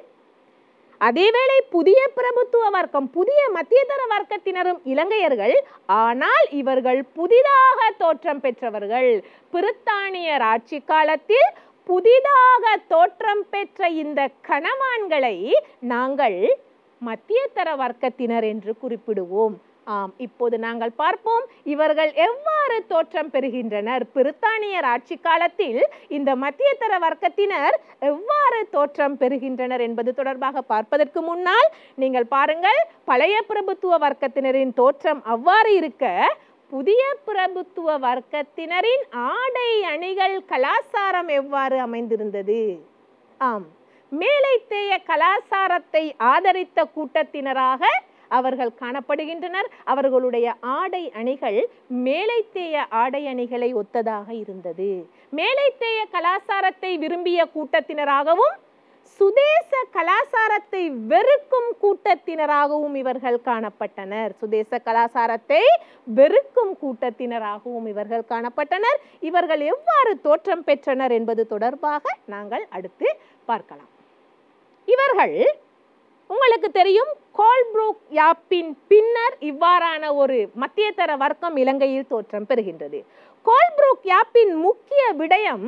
Speaker 1: அதேவேளை புதிய பிரபுத்துவ வர்க்கம் புதிய மத்தியதர வர்க்கத்தினரும் இலங்கையர்கள் ஆனால் இவர்கள் புதிதாக தோற்றம் பெற்றவர்கள் பிரித்தானியர் ஆட்சி காலத்தில் புதிதாக தோற்றம் பெற்ற இந்த கணவான்களை நாங்கள் மத்தியதர வர்க்கத்தினர் என்று குறிப்பிடுவோம் ஆம் இப்போது நாங்கள் பார்ப்போம் இவர்கள் எவ்வாறு தோற்றம் பெறுகின்றனர் பிரித்தானியர் ஆட்சி காலத்தில் இந்த மத்தியதர வர்க்கத்தினர் எவ்வாறு தோற்றம் பெறுகின்றனர் என்பது தொடர்பாக பார்ப்பதற்கு முன்னால் நீங்கள் பாருங்கள் பழைய பிரபுத்துவ வர்க்கத்தினரின் தோற்றம் அவ்வாறு இருக்க புதிய பிரபுத்துவ வர்க்கத்தினரின் ஆடை அணிகள் கலாச்சாரம் எவ்வாறு அமைந்திருந்தது ஆம் மேலைத்தேய கலாச்சாரத்தை ஆதரித்த கூட்டத்தினராக அவர்கள் காணப்படுகின்றனர் அவர்களுடைய ஆடை அணிகள் மேலைத்தேய ஆடை அணிகளை ஒத்ததாக இருந்தது மேலைத்தேய கலாச்சாரத்தை விரும்பிய கூட்டத்தினராகவும் சுதேச கலாச்சாரத்தை வெறுக்கும் கூட்டத்தினராகவும் இவர்கள் காணப்பட்டனர் சுதேச கலாச்சாரத்தை வெறுக்கும் கூட்டத்தினராகவும் இவர்கள் காணப்பட்டனர் இவர்கள் எவ்வாறு தோற்றம் பெற்றனர் என்பது தொடர்பாக நாங்கள் அடுத்து பார்க்கலாம் இவர்கள் உங்களுக்கு தெரியும் கோல்ப்ரூக் யாப்பின் பின்னர் இவ்வாறான ஒரு மத்தியதர வர்க்கம் இலங்கையில் தோற்றம் பெறுகின்றது கோல்ப்ரூக் யாப்பின் முக்கிய விடயம்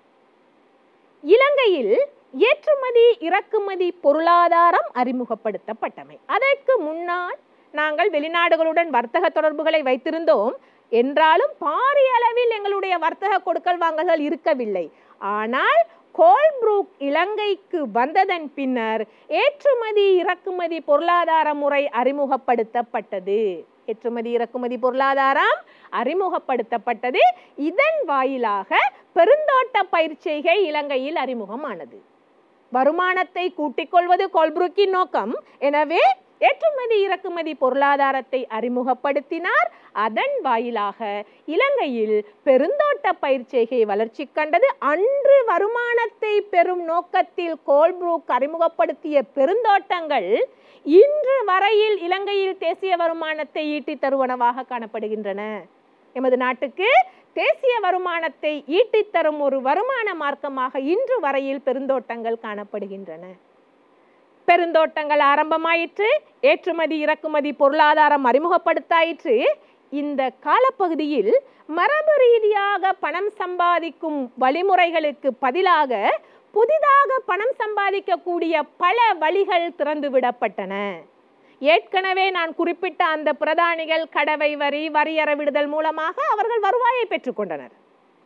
Speaker 1: இலங்கையில் ஏற்றுமதி இறக்குமதி பொருளாதாரம் அறிமுகப்படுத்தப்பட்டமை அதற்கு முன்னால் நாங்கள் வெளிநாடுகளுடன் வர்த்தக தொடர்புகளை வைத்திருந்தோம் என்றாலும் பாரிய அளவில் எங்களுடைய வர்த்தக கொடுக்கல் வாங்கல்கள் இருக்கவில்லை ஆனால் கோல்ப்ரூக் இலங்கைக்கு வந்ததன் பின்னர் ஏற்றுமதி இறக்குமதி பொருளாதார முறை அறிமுகப்படுத்தப்பட்டது ஏற்றுமதி இறக்குமதி பொருளாதாரம் அறிமுகப்படுத்தப்பட்டது இதன் வாயிலாக பெருந்தோட்ட பயிர்ச்செய்கை இலங்கையில் அறிமுகமானது வருமானத்தை கூட்டிக் கொள்வது கோல்புருக்கின் நோக்கம் எனவே ஏற்றுமதி இறக்குமதி பொருளாதாரத்தை அறிமுகப்படுத்தினார் அதன் வாயிலாக இலங்கையில் பெருந்தோட்ட பயிர்ச்செய்கை வளர்ச்சி கண்டது அன்று வருமானத்தை பெறும் நோக்கத்தில் கோல்புரூக் அறிமுகப்படுத்திய பெருந்தோட்டங்கள் இன்று வரையில் இலங்கையில் தேசிய வருமானத்தை ஈட்டித் தருவனவாக காணப்படுகின்றன எமது நாட்டுக்கு தேசிய வருமானத்தை ஈட்டித் தரும் ஒரு வருமான மார்க்கமாக இன்று வரையில் பெருந்தோட்டங்கள் காணப்படுகின்றன பெருந்தோட்டங்கள் ஆரம்பமாயிற்று ஏற்றுமதி இறக்குமதி பொருளாதாரம் அறிமுகப்படுத்தாயிற்று இந்த காலப்பகுதியில் மரபு ரீதியாக பணம் சம்பாதிக்கும் வழிமுறைகளுக்கு பதிலாக புதிதாக பணம் சம்பாதிக்கக்கூடிய பல வழிகள் திறந்து விடப்பட்டன ஏற்கனவே நான் குறிப்பிட்ட அந்த பிரதானிகள் கடவை வரி வரியற விடுதல் மூலமாக அவர்கள் வருவாயை பெற்றுக்கொண்டனர்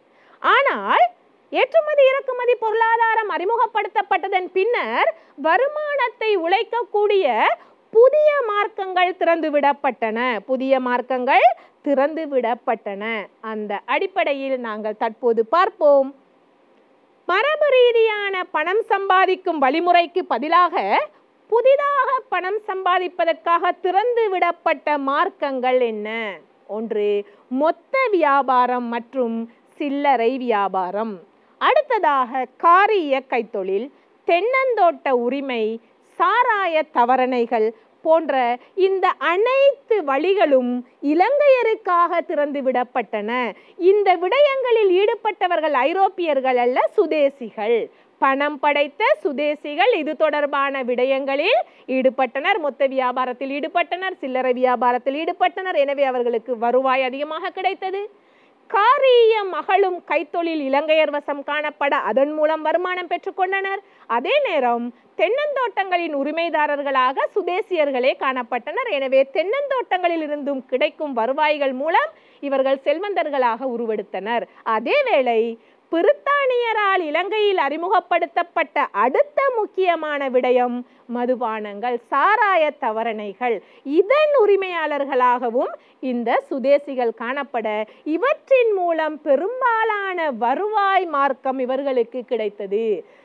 Speaker 1: ஆனால் ஏற்றுமதி இறக்குமதி பொருளாதாரம் அறிமுகப்படுத்தப்பட்டதன் பின்னர் வருமானத்தை உழைக்கக்கூடிய புதிய மார்க்கங்கள் திறந்து விடப்பட்டன புதிய மார்க்கங்கள் திறந்து விடப்பட்டன அந்த அடிப்படையில் நாங்கள் தற்போது பார்ப்போம் மரபு ரீதியான பணம் சம்பாதிக்கும் வழிமுறைக்கு பதிலாக புதிதாக பணம் சம்பாதிப்பதற்காக திறந்து விடப்பட்ட மார்க்கங்கள் என்ன ஒன்று மொத்த வியாபாரம் மற்றும் சில்லறை வியாபாரம் அடுத்ததாக காரிய கைத்தொழில் தென்னந்தோட்ட உரிமை சாராய தவறணைகள் போன்ற இந்த அனைத்து வழிகளும் இலங்கையருக்காக திறந்து விடப்பட்டன இந்த விடயங்களில் ஈடுபட்டவர்கள் ஐரோப்பியர்கள் அல்ல சுதேசிகள் பணம் படைத்த சுதேசிகள் இது தொடர்பான விடயங்களில் ஈடுபட்டனர் மொத்த வியாபாரத்தில் ஈடுபட்டனர் சில்லறை வியாபாரத்தில் ஈடுபட்டனர் எனவே அவர்களுக்கு வருவாய் அதிகமாக கிடைத்தது காரிய மகளும் கைத்தொழில் இலங்கையர் வசம் காணப்பட அதன் மூலம் வருமானம் பெற்றுக்கொண்டனர் அதே நேரம் தென்னந்தோட்டங்களின் உரிமைதாரர்களாக சுதேசியர்களே காணப்பட்டனர் எனவே தென்னந்தோட்டங்களில் இருந்தும் கிடைக்கும் வருவாய்கள் மூலம் இவர்கள் செல்வந்தர்களாக உருவெடுத்தனர் அதேவேளை பிரித்தானியரால் இலங்கையில் அறிமுகப்படுத்தப்பட்ட அடுத்த முக்கியமான விடயம் மதுபானங்கள் சாராய தவறணைகள் இதன் உரிமையாளர்களாகவும் இந்த சுதேசிகள் காணப்பட இவற்றின் மூலம் பெரும்பாலான வருவாய் மார்க்கம் இவர்களுக்கு கிடைத்தது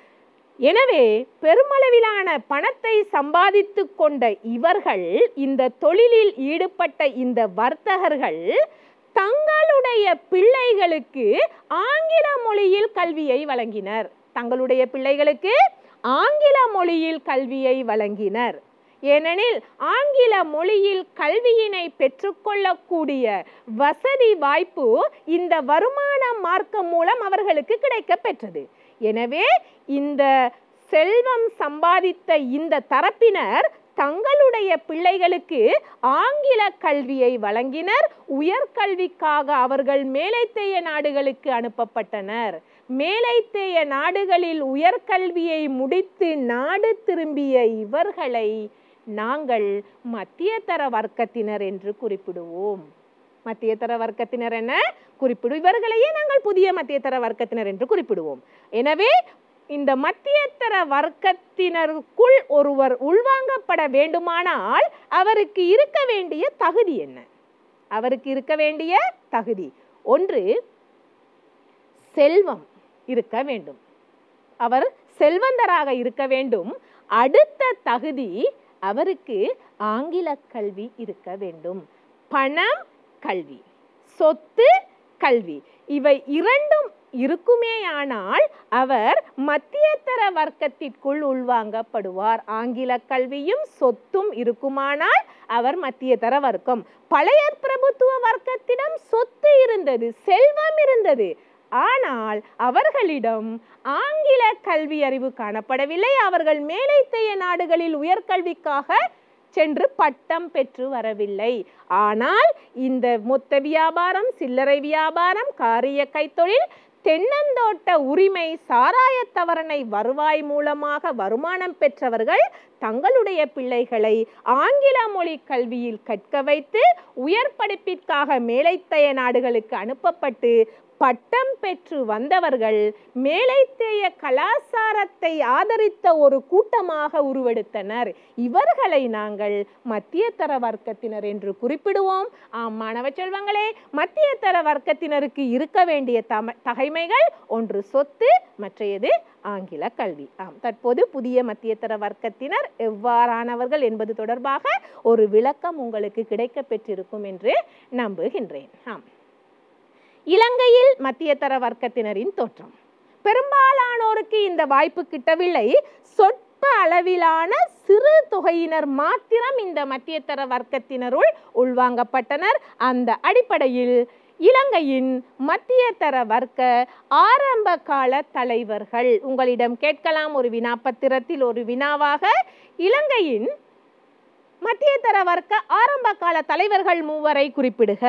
Speaker 1: எனவே பெருமளவிலான பணத்தை சம்பாதித்து கொண்ட இவர்கள் இந்த தொழிலில் ஈடுபட்ட இந்த வர்த்தகர்கள் தங்களுடைய பிள்ளைகளுக்கு ஆங்கில மொழியில் கல்வியை வழங்கினர் தங்களுடைய பிள்ளைகளுக்கு ஆங்கில மொழியில் கல்வியை வழங்கினர் ஏனெனில் ஆங்கில மொழியில் கல்வியினை பெற்றுக்கொள்ளக்கூடிய வசதி வாய்ப்பு இந்த வருமான மார்க்கம் மூலம் அவர்களுக்கு கிடைக்க பெற்றது எனவே இந்த செல்வம் சம்பாதித்த இந்த தரப்பினர் தங்களுடைய பிள்ளைகளுக்கு ஆங்கில கல்வியை வழங்கினர் உயர்கல்விக்காக அவர்கள் மேலைத்தேய நாடுகளுக்கு அனுப்பப்பட்டனர் மேலைத்தேய நாடுகளில் உயர்கல்வியை முடித்து நாடு திரும்பிய இவர்களை நாங்கள் மத்தியதர வர்க்கத்தினர் என்று குறிப்பிடுவோம் மத்தியதர வர்க்கத்தினர் என குறிப்பிடு இவர்களையே நாங்கள் புதிய மத்தியதர வர்க்கத்தினர் என்று குறிப்பிடுவோம் எனவே இந்த மத்தியதர வர்க்கத்தினருக்குள் ஒருவர் உள்வாங்கப்பட வேண்டுமானால் அவருக்கு இருக்க வேண்டிய தகுதி என்ன அவருக்கு இருக்க வேண்டிய தகுதி ஒன்று செல்வம் இருக்க வேண்டும் அவர் செல்வந்தராக இருக்க வேண்டும் அடுத்த தகுதி அவருக்கு ஆங்கில கல்வி இருக்க வேண்டும் பணம் கல்வி சொத்து கல்வி இவை இரண்டும் இருக்குமேயானால் அவர் மத்தியதர வர்க்கத்திற்குள் உள்வாங்கப்படுவார் ஆங்கில கல்வியும் சொத்தும் இருக்குமானால் அவர் மத்தியதர வர்க்கம் பழைய பிரபுத்துவ வர்க்கத்திடம் சொத்து இருந்தது செல்வம் இருந்தது ஆனால் அவர்களிடம் ஆங்கில கல்வி அறிவு காணப்படவில்லை அவர்கள் மேலைத்தைய நாடுகளில் உயர்கல்விக்காக சென்று பட்டம் பெற்று வரவில்லை ஆனால் இந்த மொத்த வியாபாரம் சில்லறை வியாபாரம் காரிய கைத்தொழில் தென்னந்தோட்ட உரிமை சாராய தவறனை வருவாய் மூலமாக வருமானம் பெற்றவர்கள் தங்களுடைய பிள்ளைகளை ஆங்கில மொழி கல்வியில் கற்க வைத்து உயர் படிப்பிற்காக மேலைத்தைய நாடுகளுக்கு அனுப்பப்பட்டு பட்டம் பெற்று வந்தவர்கள் மேலைத்தேய கலாச்சாரத்தை ஆதரித்த ஒரு கூட்டமாக உருவெடுத்தனர் இவர்களை நாங்கள் மத்தியதர வர்க்கத்தினர் என்று குறிப்பிடுவோம் ஆம் மாணவ செல்வங்களே மத்தியதர வர்க்கத்தினருக்கு இருக்க வேண்டிய தம தகைமைகள் ஒன்று சொத்து மற்றையது ஆங்கில கல்வி ஆம் தற்போது புதிய மத்தியதர வர்க்கத்தினர் எவ்வாறானவர்கள் என்பது தொடர்பாக ஒரு விளக்கம் உங்களுக்கு கிடைக்கப் பெற்றிருக்கும் என்று நம்புகின்றேன் ஆம் இலங்கையில் மத்தியதர வர்க்கத்தினரின் தோற்றம் பெரும்பாலானோருக்கு இந்த வாய்ப்பு கிட்டவில்லை சொற்ப அளவிலான சிறு தொகையினர் மாத்திரம் இந்த மத்தியதர வர்க்கத்தினருள் உள்வாங்கப்பட்டனர் அந்த அடிப்படையில் இலங்கையின் மத்தியதர வர்க்க ஆரம்ப கால தலைவர்கள் உங்களிடம் கேட்கலாம் ஒரு வினாப்பத்திரத்தில் ஒரு வினாவாக இலங்கையின் மத்தியதர வர்க்க ஆரம்ப கால தலைவர்கள் மூவரை குறிப்பிடுக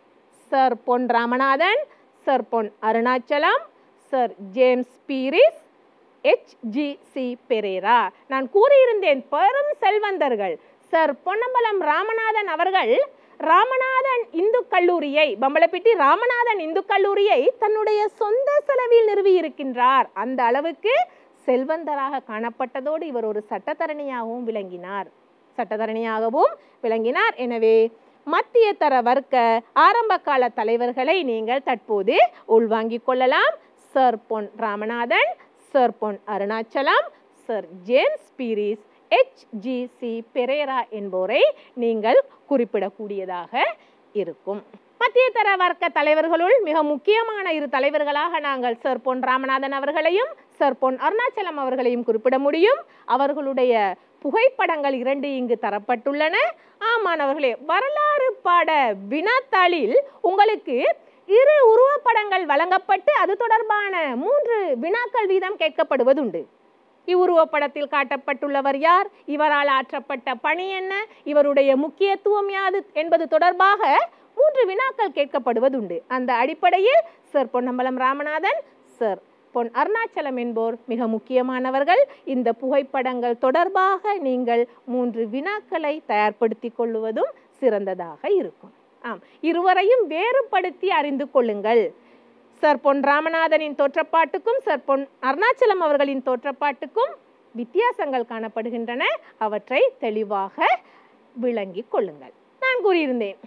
Speaker 1: சர் பொன் Ramanathan sir Pon Arunachalam sir James Peiris H G C Perera நான் கூறியிருந்தேன் பெரும் செல்வந்தர்கள் சர் பொன்னம்பலம் ராமநாதன் அவர்கள் ராமநாதன் இந்து கல்லூரியை பம்பளப்பிட்டி ராமநாதன் இந்து கல்லூரியை தன்னுடைய சொந்த செலவில் நிறுவி இருக்கின்றார் அந்த அளவுக்கு செல்வந்தராக காணப்பட்டதோடு இவர் ஒரு சட்டத்தரணியாகவும் விளங்கினார் சட்டத்தரணியாகவும் விளங்கினார் எனவே மத்திய தர வர்க்க ஆரம்ப கால தலைவர்களை நீங்கள் தற்போது உள்வாங்கிக் கொள்ளலாம் சர் பொன் Ramanathan sir Pon Arunachalam sir James Peiris H G C Perera என்போரை நீங்கள் குறிப்பிடக்கூடியதாக இருக்கும் மத்திய தர வர்க்க தலைவர்களுள் மிக முக்கியமான இரு தலைவர்களாக நாங்கள் சர் பொன் ராமநாதன் அவர்களையும் சர் பொன் அருணாச்சலம் அவர்களையும் குறிப்பிட முடியும் அவர்களுடைய புகைப்படங்கள் இரண்டு இங்கு தரப்பட்டுள்ளன ஆமாணவர்களே வரலாறு பாட வினாத்தாளில் உங்களுக்கு இரு உருவப்படங்கள் வழங்கப்பட்டு அது தொடர்பான மூன்று வினாக்கள் வீதம் கேட்கப்படுவதுண்டு இவ்வுருவப்படத்தில் காட்டப்பட்டுள்ளவர் யார் இவரால் ஆற்றப்பட்ட பணி என்ன இவருடைய முக்கியத்துவம் யாது என்பது தொடர்பாக மூன்று வினாக்கள் கேட்கப்படுவதுண்டு அந்த அடிப்படையில் சர் பொன்னம்பலம் ராமநாதன் சர் பொன் அருணாச்சலம் என்போர் மிக முக்கியமானவர்கள் இந்த புகைப்படங்கள் தொடர்பாக நீங்கள் மூன்று வினாக்களை தயார்படுத்தி கொள்வதும் சிறந்ததாக இருக்கும் ஆம் இருவரையும் வேறுபடுத்தி அறிந்து கொள்ளுங்கள் சர் பொன் ராமநாதனின் தோற்றப்பாட்டுக்கும் சர் பொன் அருணாச்சலம் அவர்களின் தோற்றப்பாட்டுக்கும் வித்தியாசங்கள் காணப்படுகின்றன அவற்றை தெளிவாக விளங்கிக் கொள்ளுங்கள் நான் கூறியிருந்தேன்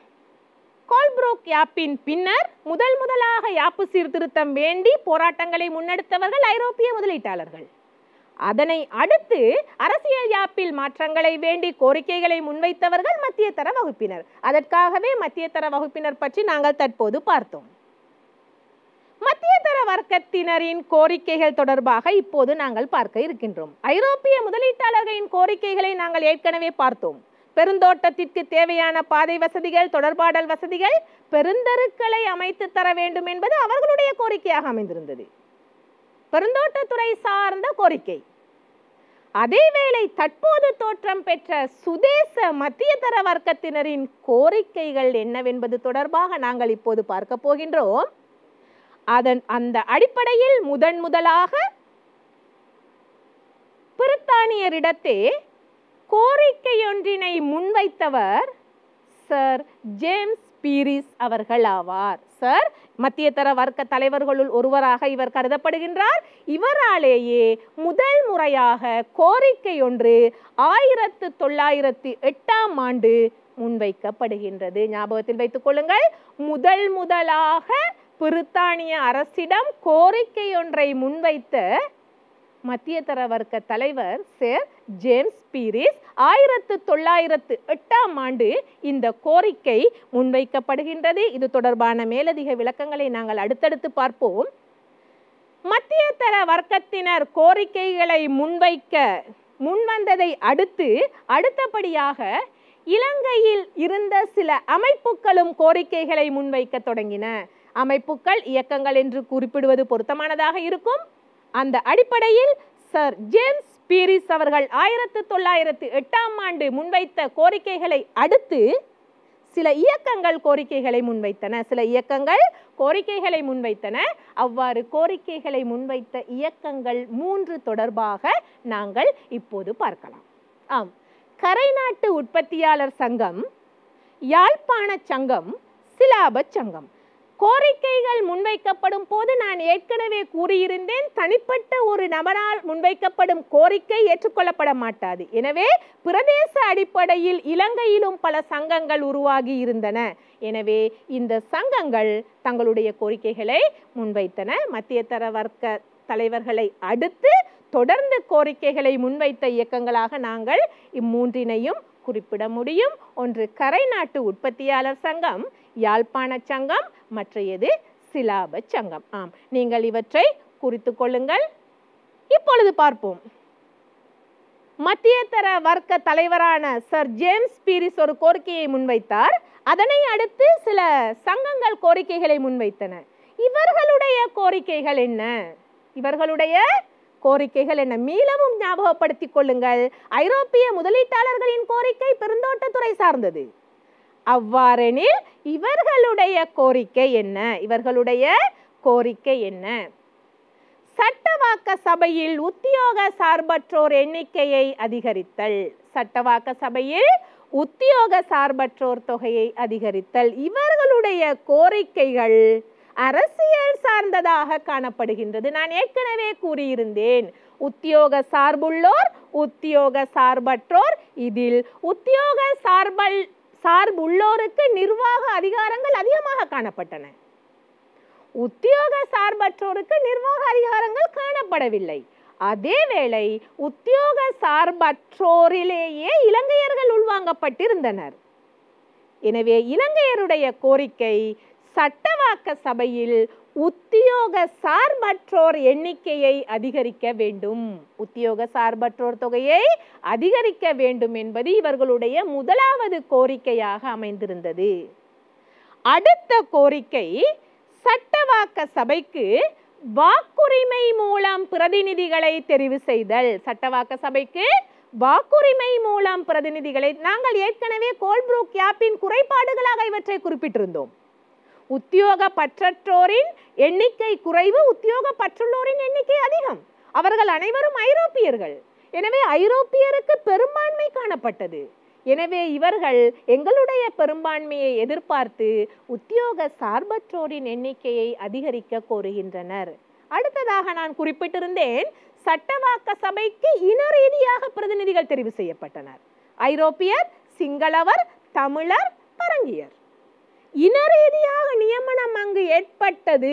Speaker 1: கோல்ப்ரூக் யாப்பின் பின்னர் முதல் முதலாக யாப்பு சீர்திருத்தம் வேண்டி போராட்டங்களை முன்னெடுத்தவர்கள் ஐரோப்பிய முதலீட்டாளர்கள் அதனை அடுத்து அரசியல் யாப்பில் மாற்றங்களை வேண்டி கோரிக்கைகளை முன்வைத்தவர்கள் மத்திய தர வகுப்பினர் அதற்காகவே மத்திய தர வகுப்பினர் பற்றி நாங்கள் தற்போது பார்த்தோம் மத்தியதர வர்க்கத்தினரின் கோரிக்கைகள் தொடர்பாக இப்போது நாங்கள் பார்க்க இருக்கின்றோம் ஐரோப்பிய முதலீட்டாளர்களின் கோரிக்கைகளை நாங்கள் ஏற்கனவே பார்த்தோம் பெருந்தோட்டத்திற்கு தேவையான பாதை வசதிகள் தொடர்பாடல் வசதிகள் பெருந்தருக்களை அமைத்து தர வேண்டும் என்பது அவர்களுடைய கோரிக்கையாக அமைந்திருந்தது பெருந்தோட்டத்துறை சார்ந்த கோரிக்கை அதேவேளை தற்போது தோற்றம் பெற்ற சுதேச மத்தியதர வர்க்கத்தினரின் கோரிக்கைகள் என்னவென்பது தொடர்பாக நாங்கள் இப்போது பார்க்க போகின்றோம் அதன் அந்த அடிப்படையில் முதன் முதலாக பிரித்தானியரிடத்தே கோரிக்கையொன்றினை முன்வைத்தவர் சர் ஜேம்ஸ் பீரிஸ் அவர்கள் ஆவார் சர் மத்தியதர வர்க்க தலைவர்களுள் ஒருவராக இவர் கருதப்படுகின்றார் இவராலேயே முதல் முறையாக கோரிக்கை ஒன்று ஆயிரத்து தொள்ளாயிரத்து எட்டாம் ஆண்டு முன்வைக்கப்படுகின்றது ஞாபகத்தில் வைத்துக் கொள்ளுங்கள் முதல் முதலாக பிரித்தானிய அரசிடம் கோரிக்கை ஒன்றை முன்வைத்த மத்தியதர வர்க்க தலைவர் சேர் ஜேம்ஸ் பீரிஸ் ஆயிரத்து தொள்ளாயிரத்து எட்டாம் ஆண்டு இந்த கோரிக்கை முன்வைக்கப்படுகின்றது இது தொடர்பான மேலதிக விளக்கங்களை நாங்கள் அடுத்தடுத்து பார்ப்போம் மத்தியதர வர்க்கத்தினர் கோரிக்கைகளை முன்வைக்க முன்வந்ததை அடுத்து அடுத்தபடியாக இலங்கையில் இருந்த சில அமைப்புகளும் கோரிக்கைகளை முன்வைக்க தொடங்கின அமைப்புகள் இயக்கங்கள் என்று குறிப்பிடுவது பொருத்தமானதாக இருக்கும் அந்த அடிப்படையில் சர் ஜேம்ஸ் பீரிஸ் அவர்கள் ஆயிரத்து தொள்ளாயிரத்து எட்டாம் ஆண்டு முன்வைத்த கோரிக்கைகளை அடுத்து சில இயக்கங்கள் கோரிக்கைகளை முன்வைத்தன சில இயக்கங்கள் கோரிக்கைகளை முன்வைத்தன அவ்வாறு கோரிக்கைகளை முன்வைத்த இயக்கங்கள் மூன்று தொடர்பாக நாங்கள் இப்போது பார்க்கலாம் ஆம் கரைநாட்டு உற்பத்தியாளர் சங்கம் யாழ்ப்பாண சங்கம் சிலாபச் சங்கம் கோரிக்கைகள் முன்வைக்கப்படும் போது நான் ஏற்கனவே கூறியிருந்தேன் தனிப்பட்ட ஒரு நபரால் முன்வைக்கப்படும் கோரிக்கை ஏற்றுக்கொள்ளப்பட மாட்டாது எனவே பிரதேச அடிப்படையில் இலங்கையிலும் பல சங்கங்கள் உருவாகி இருந்தன எனவே இந்த சங்கங்கள் தங்களுடைய கோரிக்கைகளை முன்வைத்தன மத்திய தர வர்க்க தலைவர்களை அடுத்து தொடர்ந்து கோரிக்கைகளை முன்வைத்த இயக்கங்களாக நாங்கள் இம்மூன்றினையும் குறிப்பிட முடியும் ஒன்று கரை நாட்டு உற்பத்தியாளர் சங்கம் யாழ்ப்பாண சங்கம் மற்றையது சிலாப சங்கம் ஆம் நீங்கள் இவற்றை குறித்து கொள்ளுங்கள் இப்பொழுது பார்ப்போம் மத்தியதர வர்க்க தலைவரான சர் ஜேம்ஸ் பீரிஸ் ஒரு கோரிக்கையை முன்வைத்தார் அதனை அடுத்து சில சங்கங்கள் கோரிக்கைகளை முன்வைத்தன இவர்களுடைய கோரிக்கைகள் என்ன இவர்களுடைய கோரிக்கைகள் என்ன மீளவும் ஞாபகப்படுத்திக் கொள்ளுங்கள் ஐரோப்பிய முதலீட்டாளர்களின் கோரிக்கை பெருந்தோட்டத்துறை சார்ந்தது அவ்வாறெனில் இவர்களுடைய கோரிக்கை என்ன இவர்களுடைய கோரிக்கை என்ன சட்டவாக்க சபையில் உத்தியோக சார்பற்றோர் எண்ணிக்கையை அதிகரித்தல் சட்டவாக்க சபையில் உத்தியோக சார்பற்றோர் தொகையை அதிகரித்தல் இவர்களுடைய கோரிக்கைகள் அரசியல் சார்ந்ததாக காணப்படுகின்றது நான் ஏற்கனவே கூறியிருந்தேன் உத்தியோக சார்புள்ளோர் உத்தியோக சார்பற்றோர் இதில் உத்தியோக சார்பல் சார்புள்ளோருக்கு நிர்வாக அதிகாரங்கள் அதிகமாக காணப்பட்டன உத்தியோக சார்பற்றோருக்கு நிர்வாக அதிகாரங்கள் காணப்படவில்லை அதேவேளை உத்தியோக சார்பற்றோரிலேயே இலங்கையர்கள் உள்வாங்கப்பட்டிருந்தனர் எனவே இலங்கையருடைய கோரிக்கை சட்டவாக்க சபையில் உத்தியோக சார்பற்றோர் எண்ணிக்கையை அதிகரிக்க வேண்டும் உத்தியோக சார்பற்றோர் தொகையை அதிகரிக்க வேண்டும் என்பது இவர்களுடைய முதலாவது கோரிக்கையாக அமைந்திருந்தது அடுத்த கோரிக்கை சட்டவாக்க சபைக்கு வாக்குரிமை மூலம் பிரதிநிதிகளை தெரிவு செய்தல் சட்டவாக்க சபைக்கு வாக்குரிமை மூலம் பிரதிநிதிகளை நாங்கள் ஏற்கனவே கோல்ப்ரூக் யாப்பின் குறைபாடுகளாக இவற்றை குறிப்பிட்டிருந்தோம் உத்தியோக பற்றற்றோரின் எண்ணிக்கை குறைவு உத்தியோக பற்றுள்ளோரின் எண்ணிக்கை அதிகம் அவர்கள் அனைவரும் ஐரோப்பியர்கள் எனவே ஐரோப்பியருக்கு பெரும்பான்மை காணப்பட்டது எனவே இவர்கள் எங்களுடைய பெரும்பான்மையை எதிர்பார்த்து உத்தியோக சார்பற்றோரின் எண்ணிக்கையை அதிகரிக்க கோருகின்றனர் அடுத்ததாக நான் குறிப்பிட்டிருந்தேன் சட்டவாக்க சபைக்கு இன ரீதியாக பிரதிநிதிகள் தெரிவு செய்யப்பட்டனர் ஐரோப்பியர் சிங்களவர் தமிழர் பரங்கியர் இன ரீதியாக நியமனம் அங்கு ஏற்பட்டது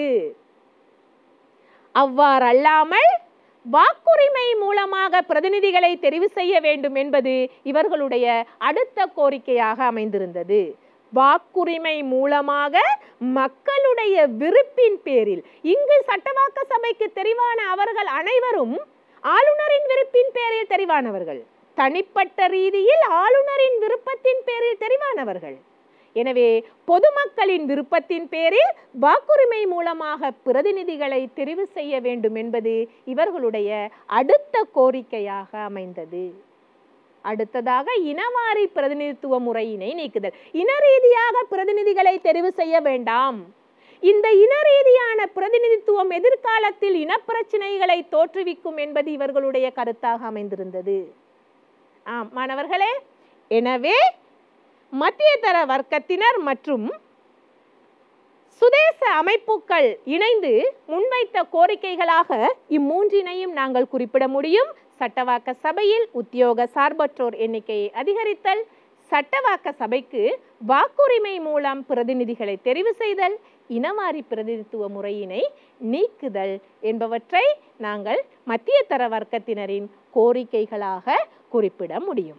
Speaker 1: அவ்வாறல்லாமல் வாக்குரிமை மூலமாக பிரதிநிதிகளை தெரிவு செய்ய வேண்டும் என்பது இவர்களுடைய அடுத்த கோரிக்கையாக அமைந்திருந்தது வாக்குரிமை மூலமாக மக்களுடைய விருப்பின் பேரில் இங்கு சட்டவாக்க சபைக்கு தெரிவான அவர்கள் அனைவரும் ஆளுநரின் விருப்பின் பேரில் தெரிவானவர்கள் தனிப்பட்ட ரீதியில் ஆளுநரின் விருப்பத்தின் பேரில் தெரிவானவர்கள் எனவே பொதுமக்களின் விருப்பத்தின் பேரில் வாக்குரிமை மூலமாக பிரதிநிதிகளை தெரிவு செய்ய வேண்டும் என்பது இவர்களுடைய அடுத்த கோரிக்கையாக அமைந்தது அடுத்ததாக இனவாரி பிரதிநிதித்துவ முறையினை நீக்குதல் இன ரீதியாக பிரதிநிதிகளை தெரிவு செய்ய வேண்டாம் இந்த இன ரீதியான பிரதிநிதித்துவம் எதிர்காலத்தில் இனப்பிரச்சனைகளை தோற்றுவிக்கும் என்பது இவர்களுடைய கருத்தாக அமைந்திருந்தது ஆம் மாணவர்களே எனவே மத்திய தர வர்க்கத்தினர் மற்றும் சுதேச அமைப்புகள் இணைந்து முன்வைத்த கோரிக்கைகளாக இம்மூன்றினையும் நாங்கள் குறிப்பிட முடியும் சட்டவாக்க சபையில் உத்தியோக சார்பற்றோர் எண்ணிக்கையை அதிகரித்தல் சட்டவாக்க சபைக்கு வாக்குரிமை மூலம் பிரதிநிதிகளை தெரிவு செய்தல் இனவாரி பிரதிநிதித்துவ முறையினை நீக்குதல் என்பவற்றை நாங்கள் மத்திய தர வர்க்கத்தினரின் கோரிக்கைகளாக குறிப்பிட முடியும்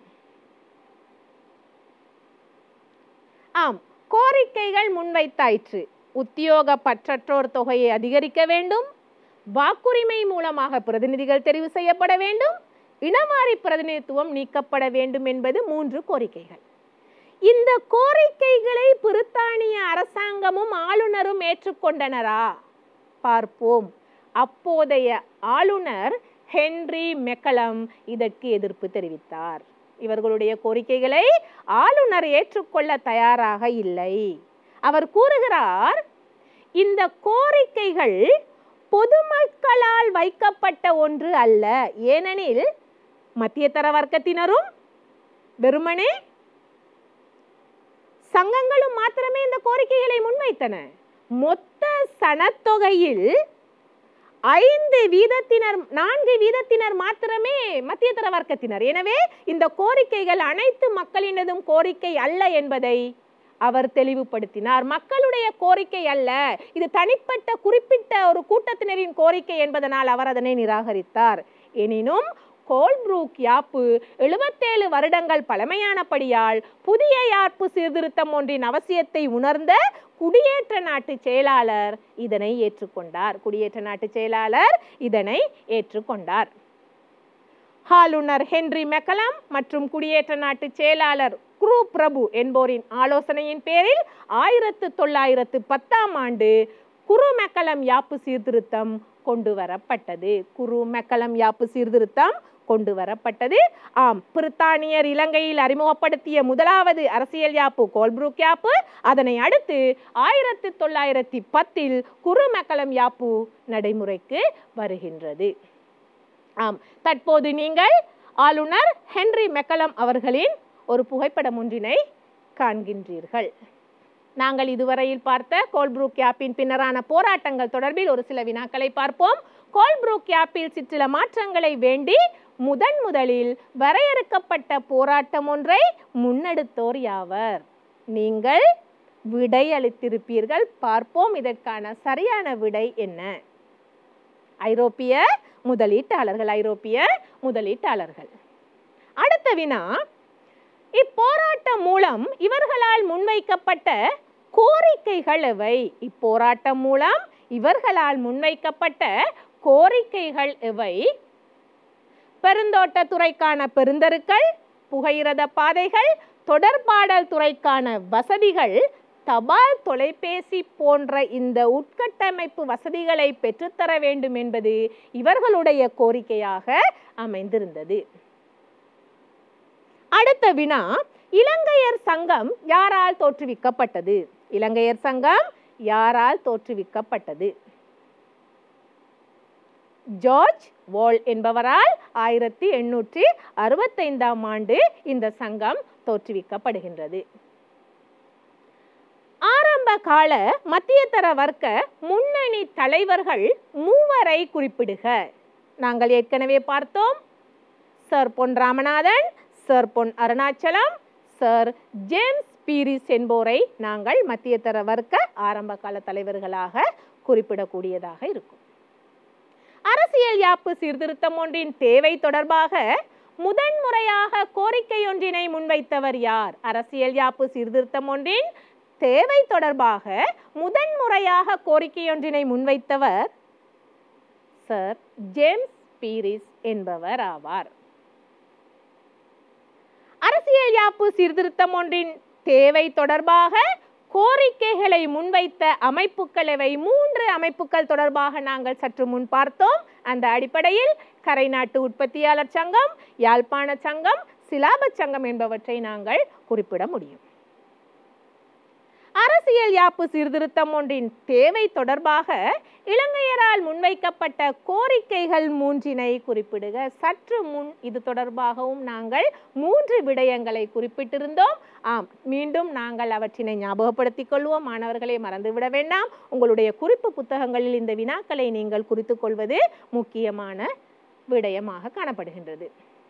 Speaker 1: ஆம் கோரிக்கைகள் முன்வைத்தாயிற்று உத்தியோக பற்றற்றோர் தொகையை அதிகரிக்க வேண்டும் வாக்குரிமை மூலமாக பிரதிநிதிகள் தெரிவு செய்யப்பட வேண்டும் இனவாரி பிரதிநிதித்துவம் நீக்கப்பட வேண்டும் என்பது மூன்று கோரிக்கைகள் இந்த கோரிக்கைகளை பிரித்தானிய அரசாங்கமும் ஆளுநரும் ஏற்றுக்கொண்டனரா பார்ப்போம் அப்போதைய ஆளுநர் ஹென்றி மெக்கலம் இதற்கு எதிர்ப்பு தெரிவித்தார் இவர்களுடைய கோரிக்கைகளை ஆளுநர் ஏற்றுக்கொள்ள தயாராக இல்லை அவர் கூறுகிறார் இந்த கோரிக்கைகள் பொதுமக்களால் வைக்கப்பட்ட ஒன்று அல்ல ஏனெனில் மத்திய தர வர்க்கத்தினரும் வெறுமனே சங்கங்களும் மாத்திரமே இந்த கோரிக்கைகளை முன்வைத்தன மொத்த சனத்தொகையில் ஐந்து வீதத்தினர் நான்கு வீதத்தினர் மாத்திரமே மத்தியதர வர்க்கத்தினர் எனவே இந்த கோரிக்கைகள் அனைத்து மக்களினதும் கோரிக்கை அல்ல என்பதை அவர் தெளிவுபடுத்தினார் மக்களுடைய கோரிக்கை அல்ல இது தனிப்பட்ட குறிப்பிட்ட ஒரு கூட்டத்தினரின் கோரிக்கை என்பதனால் அவர் அதனை நிராகரித்தார் எனினும் கோல்ப்ரூக் யாப்பு எழுபத்தேழு வருடங்கள் பழமையானபடியால் புதிய யாப்பு சீர்திருத்தம் ஒன்றின் அவசியத்தை உணர்ந்த குடியேற்ற நாட்டு செயலாளர் இதனை ஏற்றுக்கொண்டார் குடியேற்ற நாட்டு செயலாளர் இதனை ஏற்றுக்கொண்டார் ஆளுநர் ஹென்றி மெக்கலம் மற்றும் குடியேற்ற நாட்டு செயலாளர் குரு பிரபு என்போரின் ஆலோசனையின் பேரில் ஆயிரத்து தொள்ளாயிரத்து பத்தாம் ஆண்டு குரு மெக்கலம் யாப்பு சீர்திருத்தம் கொண்டு வரப்பட்டது குரு மெக்கலம் யாப்பு சீர்திருத்தம் கொண்டு வரப்பட்டது ஆம் பிரித்தானியர் இலங்கையில் அறிமுகப்படுத்திய முதலாவது அரசியல் யாப்பு கோல்ப்ரூக் யாப்பு அதனை அடுத்து ஆயிரத்தி தொள்ளாயிரத்தி பத்தில் குரு மெக்கலம் யாப்பு நடைமுறைக்கு வருகின்றது ஆம் தற்போது நீங்கள் ஆளுநர் ஹென்றி மெக்கலம் அவர்களின் ஒரு புகைப்படம் ஒன்றினை காண்கின்றீர்கள் நாங்கள் இதுவரையில் பார்த்த கோல்ப்ரூக் யாப்பின் பின்னரான போராட்டங்கள் தொடர்பில் ஒரு சில வினாக்களை பார்ப்போம் கோல்ப்ரூக் யாப்பில் சிற்சில மாற்றங்களை வேண்டி முதன் முதலில் வரையறுக்கப்பட்ட போராட்டம் ஒன்றை முன்னெடுத்தோர் யாவர் நீங்கள் விடை அளித்திருப்பீர்கள் பார்ப்போம் இதற்கான சரியான விடை என்ன ஐரோப்பிய முதலீட்டாளர்கள் ஐரோப்பிய முதலீட்டாளர்கள் அடுத்த வினா இப்போராட்டம் மூலம் இவர்களால் முன்வைக்கப்பட்ட கோரிக்கைகள் எவை இப்போராட்டம் மூலம் இவர்களால் முன்வைக்கப்பட்ட கோரிக்கைகள் எவை பெருந்தோட்ட துறைக்கான பெருந்தருக்கள் புகையிரத பாதைகள் தொடர்பாடல் துறைக்கான வசதிகள் தபால் தொலைபேசி போன்ற இந்த உட்கட்டமைப்பு வசதிகளை பெற்றுத்தர வேண்டும் என்பது இவர்களுடைய கோரிக்கையாக அமைந்திருந்தது அடுத்த வினா இலங்கையர் சங்கம் யாரால் தோற்றுவிக்கப்பட்டது இலங்கையர் சங்கம் யாரால் தோற்றுவிக்கப்பட்டது ஜார்ஜ் வால் என்பவரால் ஆயிரத்தி எண்ணூற்றி அறுபத்தைந்தாம் ஆண்டு இந்த சங்கம் தோற்றுவிக்கப்படுகின்றது ஆரம்ப கால மத்தியதர வர்க்க முன்னணி தலைவர்கள் மூவரை குறிப்பிடுக நாங்கள் ஏற்கனவே பார்த்தோம் சர் பொன் Ramanathan sir Pon Arunachalam sir James Peiris என்போரை நாங்கள் மத்தியதர வர்க்க ஆரம்ப கால தலைவர்களாக குறிப்பிடக்கூடியதாக இருக்கும் அரசியல் யாப்பு சீர்திருத்தம் ஒன்றின் தேவை தொடர்பாக முதன்முறையாக கோரிக்கை ஒன்றினை முன்வைத்தவர் யார் அரசியல் யாப்பு சீர்திருத்தம் ஒன்றின் தேவை தொடர்பாக முதன்முறையாக கோரிக்கை ஒன்றினை முன்வைத்தவர் சர் ஜேம்ஸ் பீரிஸ் என்பவர் ஆவார் அரசியல் யாப்பு சீர்திருத்தம் ஒன்றின் தேவை தொடர்பாக கோரிக்கைகளை முன்வைத்த அமைப்புகள் இவை மூன்று அமைப்புகள் தொடர்பாக நாங்கள் சற்று முன் பார்த்தோம் அந்த அடிப்படையில் கரை நாட்டு உற்பத்தியாளர் சங்கம் யாழ்ப்பாண சங்கம் சிலாபச் சங்கம் என்பவற்றை நாங்கள் குறிப்பிட முடியும் அரசியல் யாப்பு சீர்திருத்தம் ஒன்றின் தேவை தொடர்பாக இலங்கையரால் முன்வைக்கப்பட்ட கோரிக்கைகள் மூன்றினை குறிப்பிடுக சற்று முன் இது தொடர்பாகவும் நாங்கள் மூன்று விடயங்களை குறிப்பிட்டிருந்தோம் ஆம் மீண்டும் நாங்கள் அவற்றினை ஞாபகப்படுத்திக் கொள்வோம் மாணவர்களை மறந்துவிட வேண்டாம் உங்களுடைய குறிப்பு புத்தகங்களில் இந்த வினாக்களை நீங்கள் குறித்துக் கொள்வது முக்கியமான விடயமாக காணப்படுகின்றது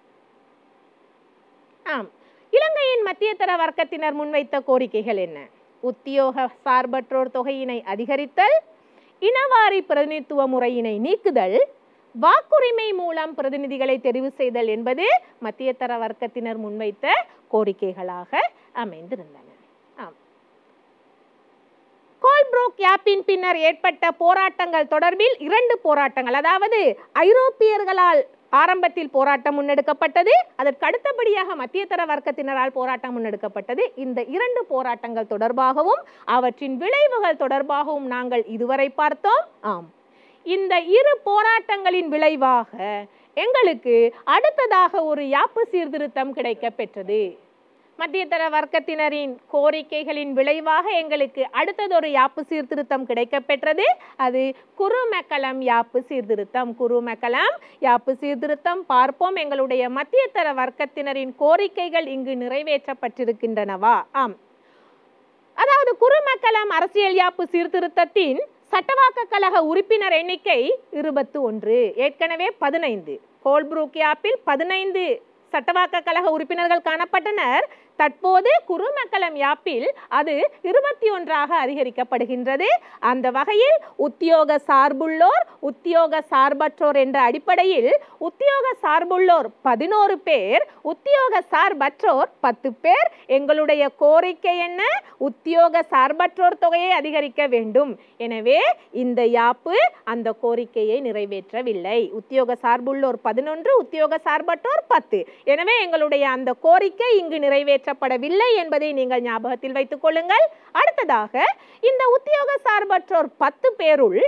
Speaker 1: ஆம் இலங்கையின் மத்தியதர வர்க்கத்தினர் முன்வைத்த கோரிக்கைகள் என்ன உத்தியோக சார்பற்றோர் தொகையினை அதிகரித்தல் இனவாரி பிரதிநிதித்துவ முறையினை நீக்குதல் வாக்குரிமை மூலம் பிரதிநிதிகளை தெரிவு செய்தல் என்பது மத்தியதர வர்க்கத்தினர் முன்வைத்த கோரிக்கைகளாக அமைந்திருந்தன ஆம் கோல்ப்ரோக் யாப்பின் பின்னர் ஏற்பட்ட போராட்டங்கள் தொடர்பில் இரண்டு போராட்டங்கள் அதாவது ஐரோப்பியர்களால் ஆரம்பத்தில் போராட்டம் முன்னெடுக்கப்பட்டது அதற்கு அடுத்தபடியாக மத்தியதர வர்க்கத்தினரால் போராட்டம் முன்னெடுக்கப்பட்டது இந்த இரண்டு போராட்டங்கள் தொடர்பாகவும் அவற்றின் விளைவுகள் தொடர்பாகவும் நாங்கள் இதுவரை பார்த்தோம் ஆம் இந்த இரு போராட்டங்களின் விளைவாக எங்களுக்கு அடுத்ததாக ஒரு யாப்பு சீர்திருத்தம் கிடைக்க பெற்றது மத்தியதர வர்க்கத்தினரின் கோரிக்கைகளின் விளைவாக எங்களுக்கு அடுத்ததொரு யாப்பு சீர்திருத்தம் கிடைக்கப் பெற்றது அது குருமெக்கலம் யாப்பு சீர்திருத்தம் குருமெக்கலம் யாப்பு சீர்திருத்தம் பார்ப்போம் எங்களுடைய மத்தியதர வர்க்கத்தினரின் கோரிக்கைகள் இங்கு நிறைவேற்றப்பட்டிருக்கின்றனவா ஆம் அதாவது குருமக்கலம் அரசியல் யாப்பு சீர்திருத்தத்தின் சட்டவாக்க கழக உறுப்பினர் எண்ணிக்கை இருபத்து ஒன்று ஏற்கனவே பதினைந்து கோல்புரூக் யாப்பில் பதினைந்து சட்டவாக்க கழக உறுப்பினர்கள் காணப்பட்டனர் தற்போது குறுமக்களம் யாப்பில் அது இருபத்தி ஒன்றாக அதிகரிக்கப்படுகின்றது அந்த வகையில் உத்தியோக சார்புள்ளோர் உத்தியோக சார்பற்றோர் என்ற அடிப்படையில் உத்தியோக சார்புள்ளோர் பதினோரு பேர் உத்தியோக சார்பற்றோர் பத்து பேர் எங்களுடைய கோரிக்கை என்ன உத்தியோக சார்பற்றோர் தொகையை அதிகரிக்க வேண்டும் எனவே இந்த யாப்பு அந்த கோரிக்கையை நிறைவேற்றவில்லை உத்தியோக சார்புள்ளோர் பதினொன்று உத்தியோக சார்பற்றோர் பத்து எனவே எங்களுடைய அந்த கோரிக்கை இங்கு நிறைவேற்றப்படவில்லை என்பதை நீங்கள் ஞாபகத்தில் வைத்துக் கொள்ளுங்கள் அடுத்ததாக இந்த உத்தியோக சார்பற்றோர் பத்து பேருள்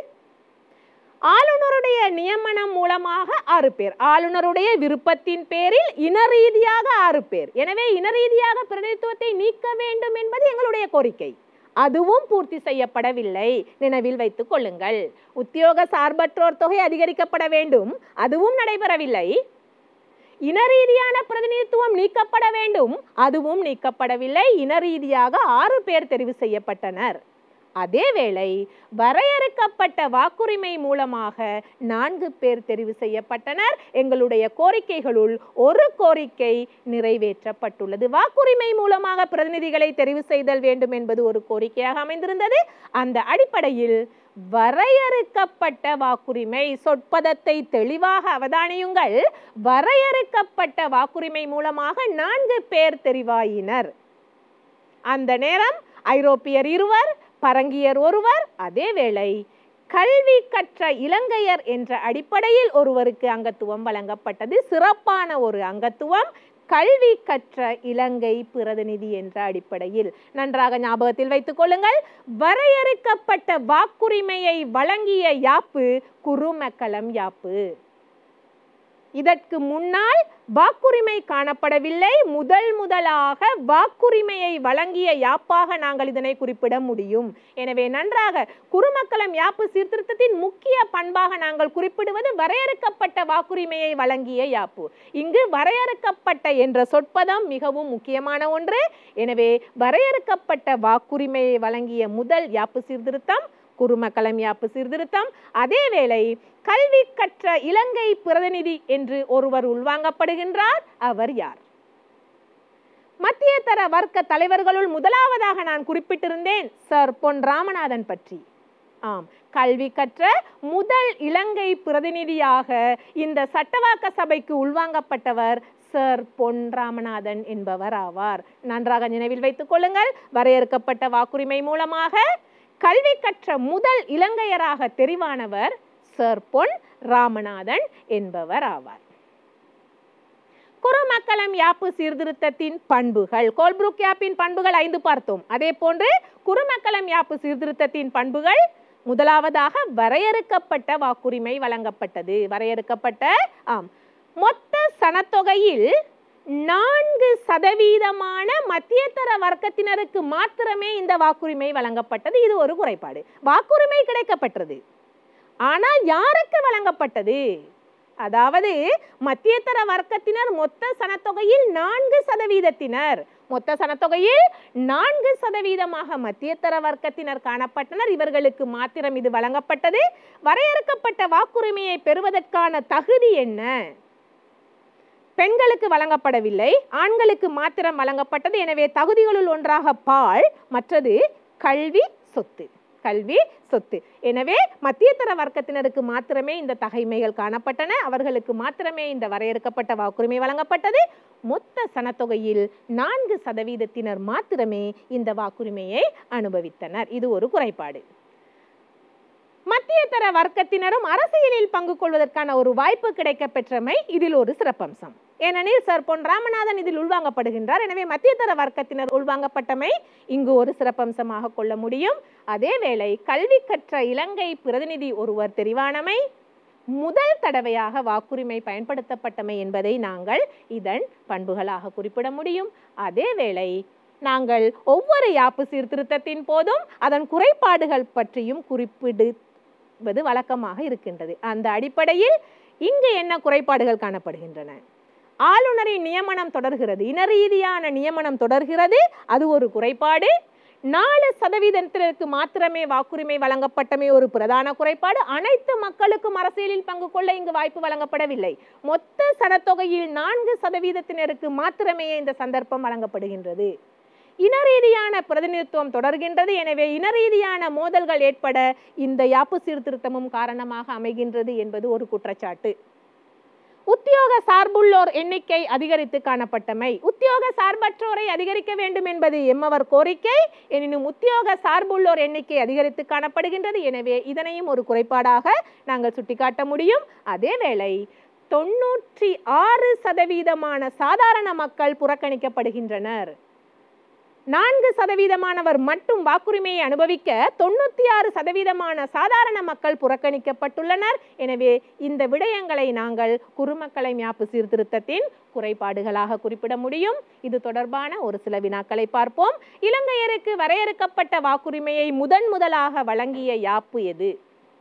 Speaker 1: ஆளுநருடைய நியமனம் மூலமாக ஆறு பேர் ஆளுநருடைய விருப்பத்தின் பேரில் இன ரீதியாக ஆறு பேர் எனவே இன ரீதியாக பிரதிநிதித்துவத்தை நீக்க வேண்டும் என்பது எங்களுடைய கோரிக்கை அதுவும் பூர்த்தி செய்யப்படவில்லை நினைவில் வைத்துக் கொள்ளுங்கள் உத்தியோக சார்பற்றோர் தொகை அதிகரிக்கப்பட வேண்டும் அதுவும் நடைபெறவில்லை இன ரீதியான பிரதிநிதித்துவம் நீக்கப்பட வேண்டும் அதுவும் நீக்கப்படவில்லை இன ரீதியாக ஆறு பேர் தெரிவு செய்யப்பட்டனர் அதேவேளை வரையறுக்கப்பட்ட வாக்குரிமை மூலமாக நான்கு பேர் தெரிவு செய்யப்பட்டனர் எங்களுடைய கோரிக்கைகளுள் ஒரு கோரிக்கை நிறைவேற்றப்பட்டுள்ளது வாக்குரிமை மூலமாக பிரதிநிதிகளை தெரிவு செய்தல் வேண்டும் என்பது ஒரு கோரிக்கையாக அமைந்திருந்தது அந்த அடிப்படையில் வரையறுக்கப்பட்ட வாக்குரிமை சொற்பதத்தை தெளிவாக அவதானியுங்கள் வரையறுக்கப்பட்ட வாக்குரிமை மூலமாக நான்கு பேர் தெரிவாயினர் அந்த நேரம் ஐரோப்பியர் இருவர் பரங்கியர் ஒருவர் அதேவேளை கல்வி கற்ற இலங்கையர் என்ற அடிப்படையில் ஒருவருக்கு அங்கத்துவம் வழங்கப்பட்டது சிறப்பான ஒரு அங்கத்துவம் கல்வி கற்ற இலங்கை பிரதிநிதி என்ற அடிப்படையில் நன்றாக ஞாபகத்தில் வைத்துக் கொள்ளுங்கள் வரையறுக்கப்பட்ட வாக்குரிமையை வழங்கிய யாப்பு குருமக்களம் யாப்பு இதற்கு முன்னால் வாக்குரிமை காணப்படவில்லை முதல் முதலாக வாக்குரிமையை வழங்கிய யாப்பாக நாங்கள் இதனை குறிப்பிட முடியும் எனவே நன்றாக குருமக்களம் யாப்பு சீர்திருத்தத்தின் முக்கிய பண்பாக நாங்கள் குறிப்பிடுவது வரையறுக்கப்பட்ட வாக்குரிமையை வழங்கிய யாப்பு இங்கு வரையறுக்கப்பட்ட என்ற சொற்பதம் மிகவும் முக்கியமான ஒன்று எனவே வரையறுக்கப்பட்ட வாக்குரிமையை வழங்கிய முதல் யாப்பு சீர்திருத்தம் குருமக்களம் யாப்பு சீர்திருத்தம் அதேவேளை கல்வி கற்ற இலங்கை பிரதிநிதி என்று ஒருவர் உள்வாங்கப்படுகின்றார் அவர் யார் மத்திய தர வர்க்க தலைவர்களுள் முதலாவதாக நான் குறிப்பிட்டிருந்தேன் சர் பொன் ராமநாதன் பற்றி ஆம் கல்வி கற்ற முதல் இலங்கை பிரதிநிதியாக இந்த சட்டவாக்க சபைக்கு உள்வாங்கப்பட்டவர் சர் பொன் ராமநாதன் என்பவர் ஆவார் நன்றாக நினைவில் வைத்துக் கொள்ளுங்கள் வரையறுக்கப்பட்ட வாக்குரிமை மூலமாக கல்வி கற்ற முதல் இலங்கையராக தெரிவானவர் சர் பொன் ராமநாதன் என்பவர் ஆவார் குருமக்களம் யாப்பு சீர்திருத்தத்தின் பண்புகள் கோல்புரூக் யாப்பின் பண்புகள் ஐந்து பார்த்தோம் அதே போன்று குருமக்களம் யாப்பு சீர்திருத்தத்தின் பண்புகள் முதலாவதாக வரையறுக்கப்பட்ட வாக்குரிமை வழங்கப்பட்டது வரையறுக்கப்பட்ட ஆம் மொத்த சனத்தொகையில் நான்கு சதவீதமான மத்தியதர வர்க்கத்தினருக்கு மாத்திரமே இந்த வாக்குரிமை வழங்கப்பட்டது இது ஒரு குறைபாடு வாக்குரிமை கிடைக்கப்பட்டது ஆனால் யாருக்கு வழங்கப்பட்டது அதாவது மத்தியதர வர்க்கத்தினர் மொத்த சனத்தொகையில் நான்கு சதவீதத்தினர் மொத்த சனத்தொகையில் நான்கு சதவீதமாக மத்தியதர வர்க்கத்தினர் காணப்பட்டனர் இவர்களுக்கு மாத்திரம் இது வழங்கப்பட்டது வரையறுக்கப்பட்ட வாக்குரிமையை பெறுவதற்கான தகுதி என்ன பெண்களுக்கு வழங்கப்படவில்லை ஆண்களுக்கு மாத்திரம் வழங்கப்பட்டது எனவே தகுதிகளுள் ஒன்றாக பால் மற்றது கல்வி சொத்து கல்வி சொத்து எனவே மத்தியதர வர்க்கத்தினருக்கு மாத்திரமே இந்த தகைமைகள் காணப்பட்டன அவர்களுக்கு மாத்திரமே இந்த வரையறுக்கப்பட்ட வாக்குரிமை வழங்கப்பட்டது மொத்த சனத்தொகையில் நான்கு சதவீதத்தினர் மாத்திரமே இந்த வாக்குரிமையை அனுபவித்தனர் இது ஒரு குறைபாடு மத்தியதர வர்க்கத்தினரும் அரசியலில் பங்கு கொள்வதற்கான ஒரு வாய்ப்பு கிடைக்க பெற்றமை இதில் ஒரு சிறப்பம்சம் ஏனெனில் சர் பொன் ராமநாதன் இதில் உள்வாங்கப்படுகின்றார் எனவே மத்தியதர வர்க்கத்தினர் உள்வாங்கப்பட்டமை இங்கு ஒரு சிறப்பம்சமாக கொள்ள முடியும் அதேவேளை கல்வி கற்ற இலங்கை பிரதிநிதி ஒருவர் தெரிவானமை முதல் தடவையாக வாக்குரிமை பயன்படுத்தப்பட்டமை என்பதை நாங்கள் இதன் பண்புகளாக குறிப்பிட முடியும் அதேவேளை நாங்கள் ஒவ்வொரு யாப்பு சீர்திருத்தத்தின் போதும் அதன் குறைபாடுகள் பற்றியும் குறிப்பிடுவது வழக்கமாக இருக்கின்றது அந்த அடிப்படையில் இங்கு என்ன குறைபாடுகள் காணப்படுகின்றன ஆளுநரின் நியமனம் தொடர்கிறது இன ரீதியான நியமனம் தொடர்கிறது அது ஒரு குறைபாடு நாலு சதவீதத்தினருக்கு மாத்திரமே வாக்குரிமை வழங்கப்பட்டமே ஒரு பிரதான குறைபாடு அனைத்து மக்களுக்கும் அரசியலில் பங்கு கொள்ள இங்கு வாய்ப்பு வழங்கப்படவில்லை மொத்த சனத்தொகையில் நான்கு சதவீதத்தினருக்கு மாத்திரமே இந்த சந்தர்ப்பம் வழங்கப்படுகின்றது இனரீதியான பிரதிநிதித்துவம் தொடர்கின்றது எனவே இனரீதியான மோதல்கள் ஏற்பட இந்த யாப்பு சீர்திருத்தமும் காரணமாக அமைகின்றது என்பது ஒரு குற்றச்சாட்டு உத்தியோக சார்புள்ளோர் எண்ணிக்கை அதிகரித்து காணப்பட்டமை உத்தியோக சார்பற்றோரை அதிகரிக்க வேண்டும் என்பது எம்மவர் கோரிக்கை எனினும் உத்தியோக சார்புள்ளோர் எண்ணிக்கை அதிகரித்து காணப்படுகின்றது எனவே இதனையும் ஒரு குறைபாடாக நாங்கள் சுட்டிக்காட்ட முடியும் அதேவேளை தொன்னூற்றி ஆறு சதவீதமான சாதாரண மக்கள் புறக்கணிக்கப்படுகின்றனர் நான்கு சதவீதமானவர் மட்டும் வாக்குரிமையை அனுபவிக்க தொண்ணூத்தி ஆறு சதவீதமான சாதாரண மக்கள் புறக்கணிக்கப்பட்டுள்ளனர் எனவே இந்த விடயங்களை நாங்கள் குறுமக்களை மியாப்பு சீர்திருத்தத்தின் குறைபாடுகளாக குறிப்பிட முடியும் இது தொடர்பான ஒரு சில வினாக்களை பார்ப்போம் இலங்கையருக்கு வரையறுக்கப்பட்ட வாக்குரிமையை முதன் முதலாக வழங்கிய யாப்பு எது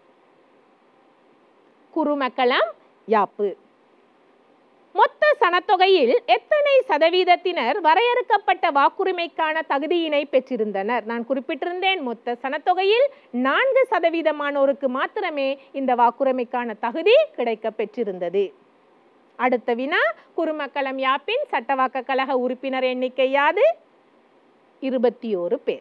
Speaker 1: குறுமக்களம் யாப்பு மொத்த சனத்தொகையில் எத்தனை சதவீதத்தினர் வரையறுக்கப்பட்ட வாக்குரிமைக்கான தகுதியினை பெற்றிருந்தனர் நான் குறிப்பிட்டிருந்தேன் மொத்த சனத்தொகையில் நான்கு சதவீதமானோருக்கு மாத்திரமே இந்த வாக்குரிமைக்கான தகுதி கிடைக்க பெற்றிருந்தது அடுத்த வினா குறுமக்களம் யாப்பின் சட்டவாக்க கழக உறுப்பினர் எண்ணிக்கை யாது இருபத்தி ஓரு பேர்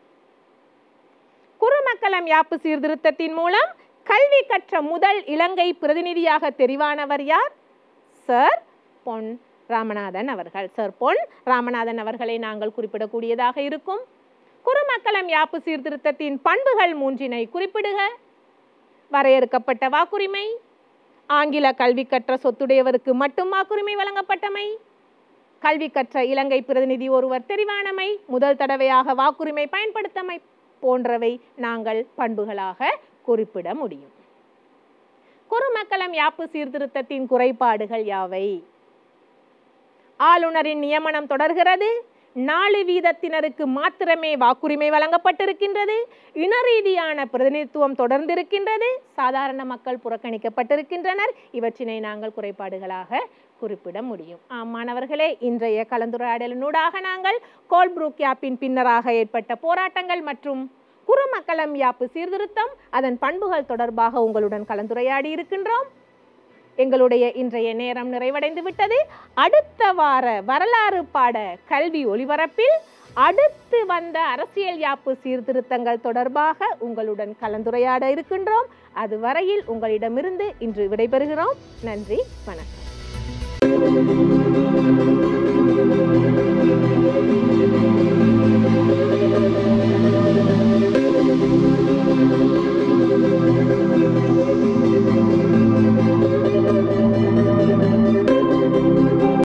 Speaker 1: குறுமக்களம் யாப்பு சீர்திருத்தத்தின் மூலம் கல்வி கற்ற முதல் இலங்கை பிரதிநிதியாக தெரிவானவர் யார் சர் பொன் ராமநாதன் அவர்கள் சர் பொன் ராமநாதன் அவர்களை நாங்கள் குறிப்பிடக்கூடியதாக இருக்கும் குறுமக்களம் யாப்பு சீர்திருத்தத்தின் பண்புகள் மூன்றினை குறிப்பிடுக வரையறுக்கப்பட்ட வாக்குரிமை ஆங்கில கல்வி கற்ற சொத்துடையவருக்கு மட்டும் வாக்குரிமை வழங்கப்பட்டமை கல்வி கற்ற இலங்கை பிரதிநிதி ஒருவர் தெரிவானமை முதல் தடவையாக வாக்குரிமை பயன்படுத்தமை போன்றவை நாங்கள் பண்புகளாக குறிப்பிட முடியும் குறுமக்களம் யாப்பு சீர்திருத்தத்தின் குறைபாடுகள் யாவை ஆளுநரின் நியமனம் தொடர்கிறது நாலு வீதத்தினருக்கு மாத்திரமே வாக்குரிமை வழங்கப்பட்டிருக்கின்றது இனரீதியான பிரதிநிதித்துவம் தொடர்ந்திருக்கின்றது சாதாரண மக்கள் புறக்கணிக்கப்பட்டிருக்கின்றனர் இவற்றினை நாங்கள் குறைபாடுகளாக குறிப்பிட முடியும் ஆம் மாணவர்களே இன்றைய கலந்துரையாடலினூடாக நாங்கள் கோல்ப்ரூக் யாப்பின் பின்னராக ஏற்பட்ட போராட்டங்கள் மற்றும் குறுமக்களம் யாப்பு சீர்திருத்தம் அதன் பண்புகள் தொடர்பாக உங்களுடன் கலந்துரையாடி இருக்கின்றோம் எங்களுடைய இன்றைய நேரம் நிறைவடைந்து விட்டது அடுத்த வார வரலாறு பாட கல்வி ஒளிபரப்பில் அடுத்து வந்த அரசியல் யாப்பு சீர்திருத்தங்கள் தொடர்பாக உங்களுடன் கலந்துரையாட இருக்கின்றோம் அதுவரையில் உங்களிடமிருந்து இன்று விடைபெறுகிறோம் நன்றி வணக்கம்